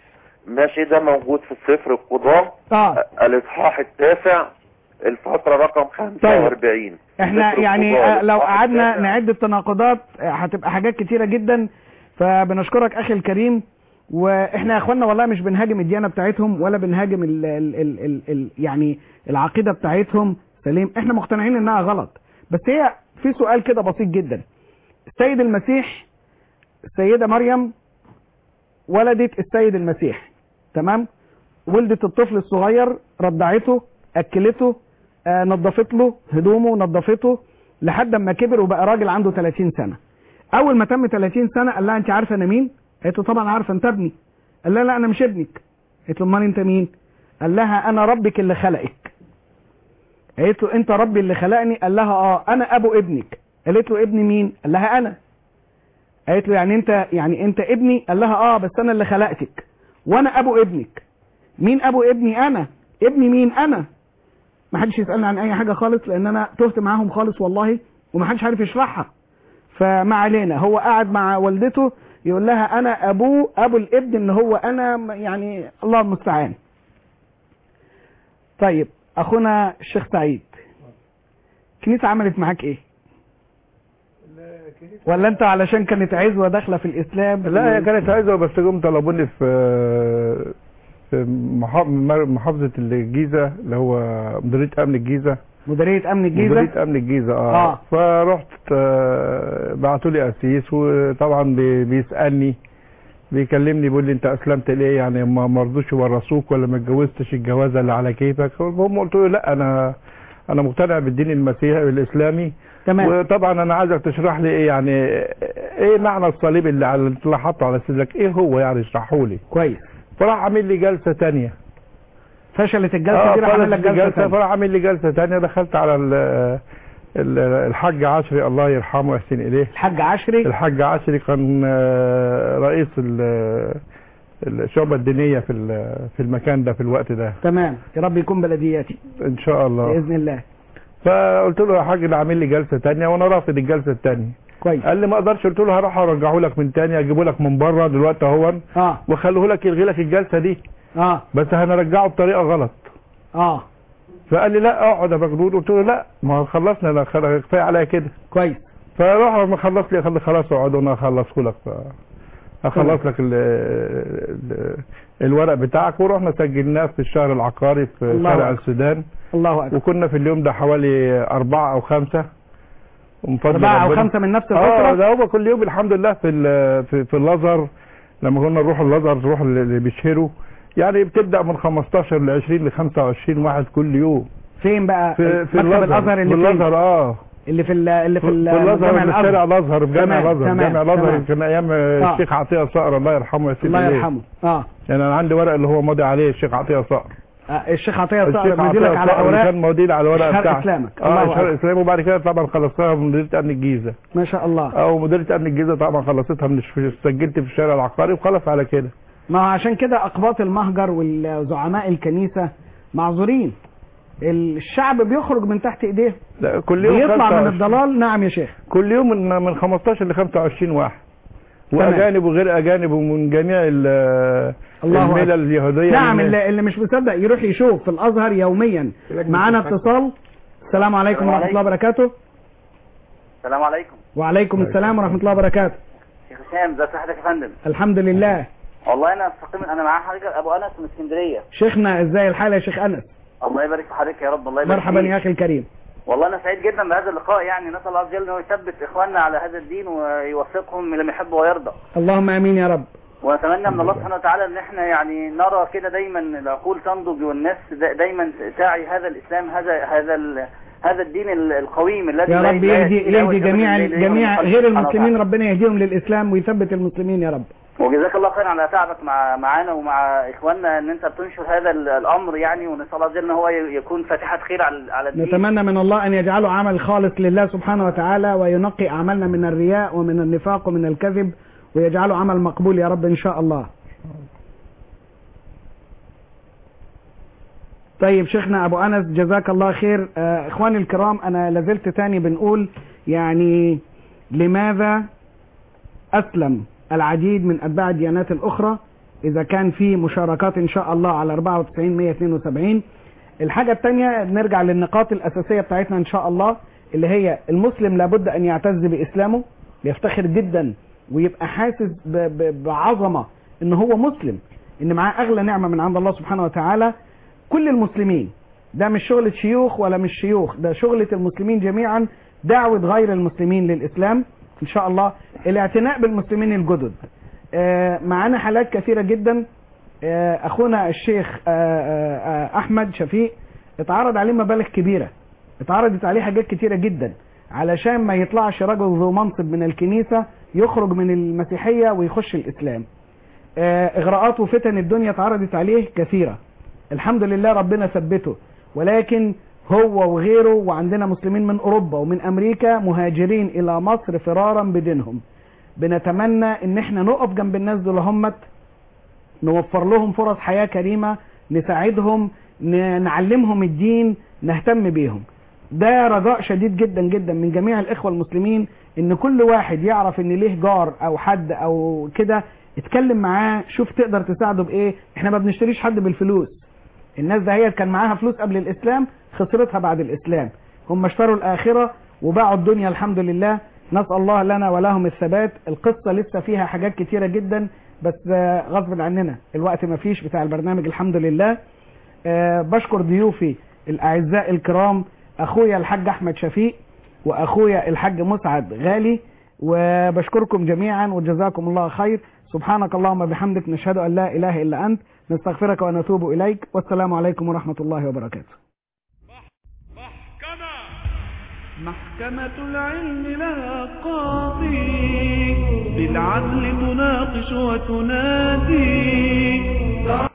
Speaker 11: ماشي ده موجود في سفر القضاء
Speaker 2: اه
Speaker 11: الاصحاح التاسع الفقرة رقم 45
Speaker 2: احنا
Speaker 11: سفر
Speaker 2: يعني
Speaker 11: القضاء
Speaker 2: آه، لو
Speaker 11: الإصحاح
Speaker 2: قعدنا
Speaker 11: التاسع.
Speaker 2: نعد التناقضات آه، هتبقى حاجات كتيرة جدا فبنشكرك اخي الكريم واحنا يا اخوانا والله مش بنهاجم الديانة بتاعتهم ولا بنهاجم ال ال ال ال ال يعني العقيدة بتاعتهم سليم احنا مقتنعين انها غلط بس هي في سؤال كده بسيط جدا السيد المسيح السيدة مريم ولدت السيد المسيح تمام ولدت الطفل الصغير رضعته اكلته آه، نظفت له هدومه نظفته لحد ما كبر وبقى راجل عنده 30 سنة اول ما تم 30 سنة قال لها انت عارفة انا مين قالت له طبعا عارفة انت ابني قال لها لا انا مش ابنك قالت له امال انت مين قال لها انا ربك اللي خلقك قالت له انت ربي اللي خلقني قال لها اه انا ابو ابنك قالت له ابن مين قال لها انا قالت له يعني انت يعني انت ابني قال لها اه بس انا اللي خلقتك وانا ابو ابنك مين ابو ابني انا ابني مين انا ما حدش يسالني عن اي حاجه خالص لان انا تهت معاهم خالص والله وما حدش عارف يشرحها فما علينا هو قاعد مع والدته يقول لها انا ابوه ابو الابن ان هو انا يعني الله المستعان طيب اخونا الشيخ سعيد الكنيسه عملت معاك ايه ولا انت علشان كانت عزوه داخله في الاسلام
Speaker 3: لا هي كانت عايزه بس جم طلبوني في في محا- محافظه الجيزه اللي هو مديريه امن الجيزه
Speaker 2: مديريه امن الجيزه
Speaker 3: مديريه امن الجيزه اه,
Speaker 2: آه.
Speaker 3: فرحت آه بعتوا لي قسيس وطبعا بي- بيسالني بيكلمني بيقول لي انت اسلمت ليه يعني ما مرضوش يورثوك ولا ما اتجوزتش الجوازه اللي على كيفك فهم قلت له لا انا انا مقتنع بالدين المسيحي الاسلامي
Speaker 2: تمام
Speaker 3: وطبعا انا عايزك تشرح لي ايه يعني ايه معنى الصليب اللي على اللي حاطه على صدرك ايه هو يعني اشرحه لي
Speaker 2: كويس
Speaker 3: فراح عامل لي جلسه تانية
Speaker 2: فشلت الجلسه دي راح عمل لك
Speaker 3: فلت
Speaker 2: جلسه تانية.
Speaker 3: فراح عامل لي جلسه تانية دخلت على ال- ال- الحاج عشري الله يرحمه ويحسن اليه
Speaker 2: الحاج عشري
Speaker 3: الحاج عشري كان آه، رئيس ال- الشعبة الدينية في ال- في المكان ده في الوقت ده
Speaker 2: تمام يا رب يكون بلدياتي
Speaker 3: ان شاء الله
Speaker 2: باذن الله
Speaker 3: فقلت له يا حاج ده عامل لي جلسة تانية وانا رافض الجلسة التانية
Speaker 2: كويس
Speaker 3: قال لي ما اقدرش قلت له هروح ارجعه لك من تاني اجيبه لك من بره دلوقتي اهو
Speaker 2: اه
Speaker 3: واخليه لك يلغي لك الجلسة دي
Speaker 2: اه
Speaker 3: بس هنرجعه بطريقة غلط
Speaker 2: اه
Speaker 3: فقال لي لا اقعد يا مجنون قلت له لا ما خلصنا لا خل- كفايه عليا كده
Speaker 2: كويس
Speaker 3: فراح ما خلص لي قال لي خلاص اقعد وانا اخلصه لك ف... اخلص لك ال ال الورق بتاعك ورحنا سجلناه في الشهر العقاري في
Speaker 2: الله
Speaker 3: شارع
Speaker 2: أكبر.
Speaker 3: السودان
Speaker 2: الله اكبر
Speaker 3: وكنا في اليوم ده حوالي أربعة أو خمسة ومن فضل
Speaker 2: أربعة أو
Speaker 3: ربنا-
Speaker 2: خمسة من نفس
Speaker 3: اه
Speaker 2: الفترة
Speaker 3: ده هو كل يوم الحمد لله في ال- في, في الازهر لما كنا نروح الازهر نروح اللي بيشهروا يعني بتبدا من 15 ل 20 ل 25 واحد كل يوم
Speaker 2: فين بقى
Speaker 3: في في
Speaker 2: مكتب الازهر اللي
Speaker 3: في
Speaker 2: فين
Speaker 3: الازهر اه
Speaker 2: اللي في ال- اللي في
Speaker 3: في
Speaker 2: ال-
Speaker 3: الازهر
Speaker 2: جامع
Speaker 3: في شارع الازهر في جامع
Speaker 2: تمام،
Speaker 3: الازهر
Speaker 2: تمام،
Speaker 3: جامع الازهر
Speaker 2: تمام.
Speaker 3: كان ايام
Speaker 2: آه.
Speaker 3: الشيخ عطيه صقر الله يرحمه يا سيدي
Speaker 2: الله
Speaker 3: ليه.
Speaker 2: يرحمه اه
Speaker 3: يعني انا عندي ورق اللي هو ماضي عليه الشيخ عطيه صقر
Speaker 2: آه، الشيخ عطيه
Speaker 3: الشيخ
Speaker 2: صقر
Speaker 3: عطيه
Speaker 2: مديلك على
Speaker 3: صقر اللي
Speaker 2: اوراق
Speaker 3: كان مودي على الورق
Speaker 2: شرق
Speaker 3: بتاعه
Speaker 2: إسلامك.
Speaker 3: اه
Speaker 2: الله
Speaker 3: شرق
Speaker 2: أكبر.
Speaker 3: اسلام وبعد كده طبعا خلصتها من مديريه امن الجيزه
Speaker 2: ما شاء الله
Speaker 3: او مديريه امن الجيزه طبعا خلصتها من الش- سجلت في الشارع العقاري وخلص على كده
Speaker 2: ما هو عشان كده اقباط المهجر وزعماء الكنيسه معذورين الشعب بيخرج من تحت ايديه
Speaker 3: لا كل يوم
Speaker 2: بيطلع من
Speaker 3: 25
Speaker 2: الضلال نعم يا شيخ
Speaker 3: كل يوم من من 15 ل 25 واحد
Speaker 2: تمام.
Speaker 3: واجانب وغير اجانب ومن جميع ال-
Speaker 2: الله
Speaker 3: الملل
Speaker 2: أكبر.
Speaker 3: اليهوديه
Speaker 2: نعم
Speaker 3: من-
Speaker 2: اللي, اللي مش مصدق يروح يشوف في الازهر يوميا معانا اتصال السلام عليكم
Speaker 12: السلام
Speaker 2: ورحمه الله وبركاته
Speaker 12: السلام عليكم
Speaker 2: وعليكم السلام ورحمه الله وبركاته
Speaker 12: شيخ هشام ازي صحتك يا فندم
Speaker 2: الحمد لله
Speaker 12: والله انا استقيم انا معاه حضرتك ابو انس من اسكندريه
Speaker 2: شيخنا ازاي الحال يا شيخ انس
Speaker 12: الله يبارك في حضرتك يا رب الله يبارك
Speaker 2: مرحبا
Speaker 12: فيك.
Speaker 2: يا اخي الكريم
Speaker 12: والله انا سعيد جدا بهذا اللقاء يعني نسال الله عز وجل انه يثبت اخواننا على هذا الدين ويوفقهم لما يحب ويرضى
Speaker 2: اللهم امين يا رب
Speaker 12: ونتمنى من الله سبحانه وتعالى ان احنا يعني نرى كده دايما العقول تنضج والناس دا- دايما تعي هذا الاسلام هذا هذا ال- هذا الدين ال- القويم الذي
Speaker 2: يا
Speaker 12: لا-
Speaker 2: رب
Speaker 12: لا
Speaker 2: يهدي
Speaker 12: لا
Speaker 2: يهدي
Speaker 12: يوجد
Speaker 2: جميع
Speaker 12: إلا إليه
Speaker 2: جميع
Speaker 12: ومن
Speaker 2: غير
Speaker 12: خلقه سبحانه
Speaker 2: المسلمين
Speaker 12: وتعالى.
Speaker 2: ربنا يهديهم للاسلام ويثبت المسلمين يا رب
Speaker 12: وجزاك الله خير على تعبك مع معانا ومع اخواننا ان انت بتنشر هذا ال- الامر يعني ونسال الله عز وجل ان هو ي- يكون فاتحه خير على على الدين
Speaker 2: نتمنى من الله أن يجعله عمل خالص لله سبحانه وتعالى وينقي أعمالنا من الرياء ومن النفاق ومن الكذب ويجعله عمل مقبول يا رب إن شاء الله طيب شيخنا أبو أنس جزاك الله خير آه إخواني الكرام أنا لازلت تاني بنقول يعني لماذا أسلم العديد من أتباع الديانات الأخرى إذا كان في مشاركات إن شاء الله على 94 172 الحاجة التانية نرجع للنقاط الأساسية بتاعتنا إن شاء الله اللي هي المسلم لابد أن يعتز بإسلامه يفتخر جدا ويبقى حاسس ب- ب- بعظمة إن هو مسلم إن معاه أغلى نعمة من عند الله سبحانه وتعالى كل المسلمين ده مش شغلة شيوخ ولا مش شيوخ ده شغلة المسلمين جميعا دعوة غير المسلمين للإسلام إن شاء الله الاعتناء بالمسلمين الجدد آه، معانا حالات كثيرة جدا آه، أخونا الشيخ آه، آه، آه، أحمد شفيق اتعرض عليه مبالغ كبيرة اتعرضت عليه حاجات كتيرة جدا علشان ما يطلعش رجل ذو منصب من الكنيسة يخرج من المسيحية ويخش الإسلام آه، إغراءات وفتن الدنيا اتعرضت عليه كثيرة الحمد لله ربنا ثبته ولكن هو وغيره وعندنا مسلمين من أوروبا ومن أمريكا مهاجرين إلى مصر فرارا بدينهم بنتمنى ان احنا نقف جنب الناس دول همت نوفر لهم فرص حياة كريمة نساعدهم ن- نعلمهم الدين نهتم بيهم ده رجاء شديد جدا جدا من جميع الاخوة المسلمين ان كل واحد يعرف ان ليه جار او حد او كده اتكلم معاه شوف تقدر تساعده بايه احنا ما بنشتريش حد بالفلوس الناس ده هي كان معاها فلوس قبل الاسلام خسرتها بعد الاسلام هم اشتروا الاخرة وباعوا الدنيا الحمد لله نسأل الله لنا ولهم الثبات القصة لسه فيها حاجات كتيرة جدا بس آه، غصب عننا الوقت ما فيش بتاع البرنامج الحمد لله آه، بشكر ضيوفي الأعزاء الكرام أخويا الحاج أحمد شفيق وأخويا الحاج مسعد غالي وبشكركم جميعا وجزاكم الله خير سبحانك اللهم بحمدك نشهد أن لا إله إلا أنت نستغفرك ونتوب إليك والسلام عليكم ورحمة الله وبركاته
Speaker 1: محكمة العلم لها قاضي بالعدل تناقش وتنادي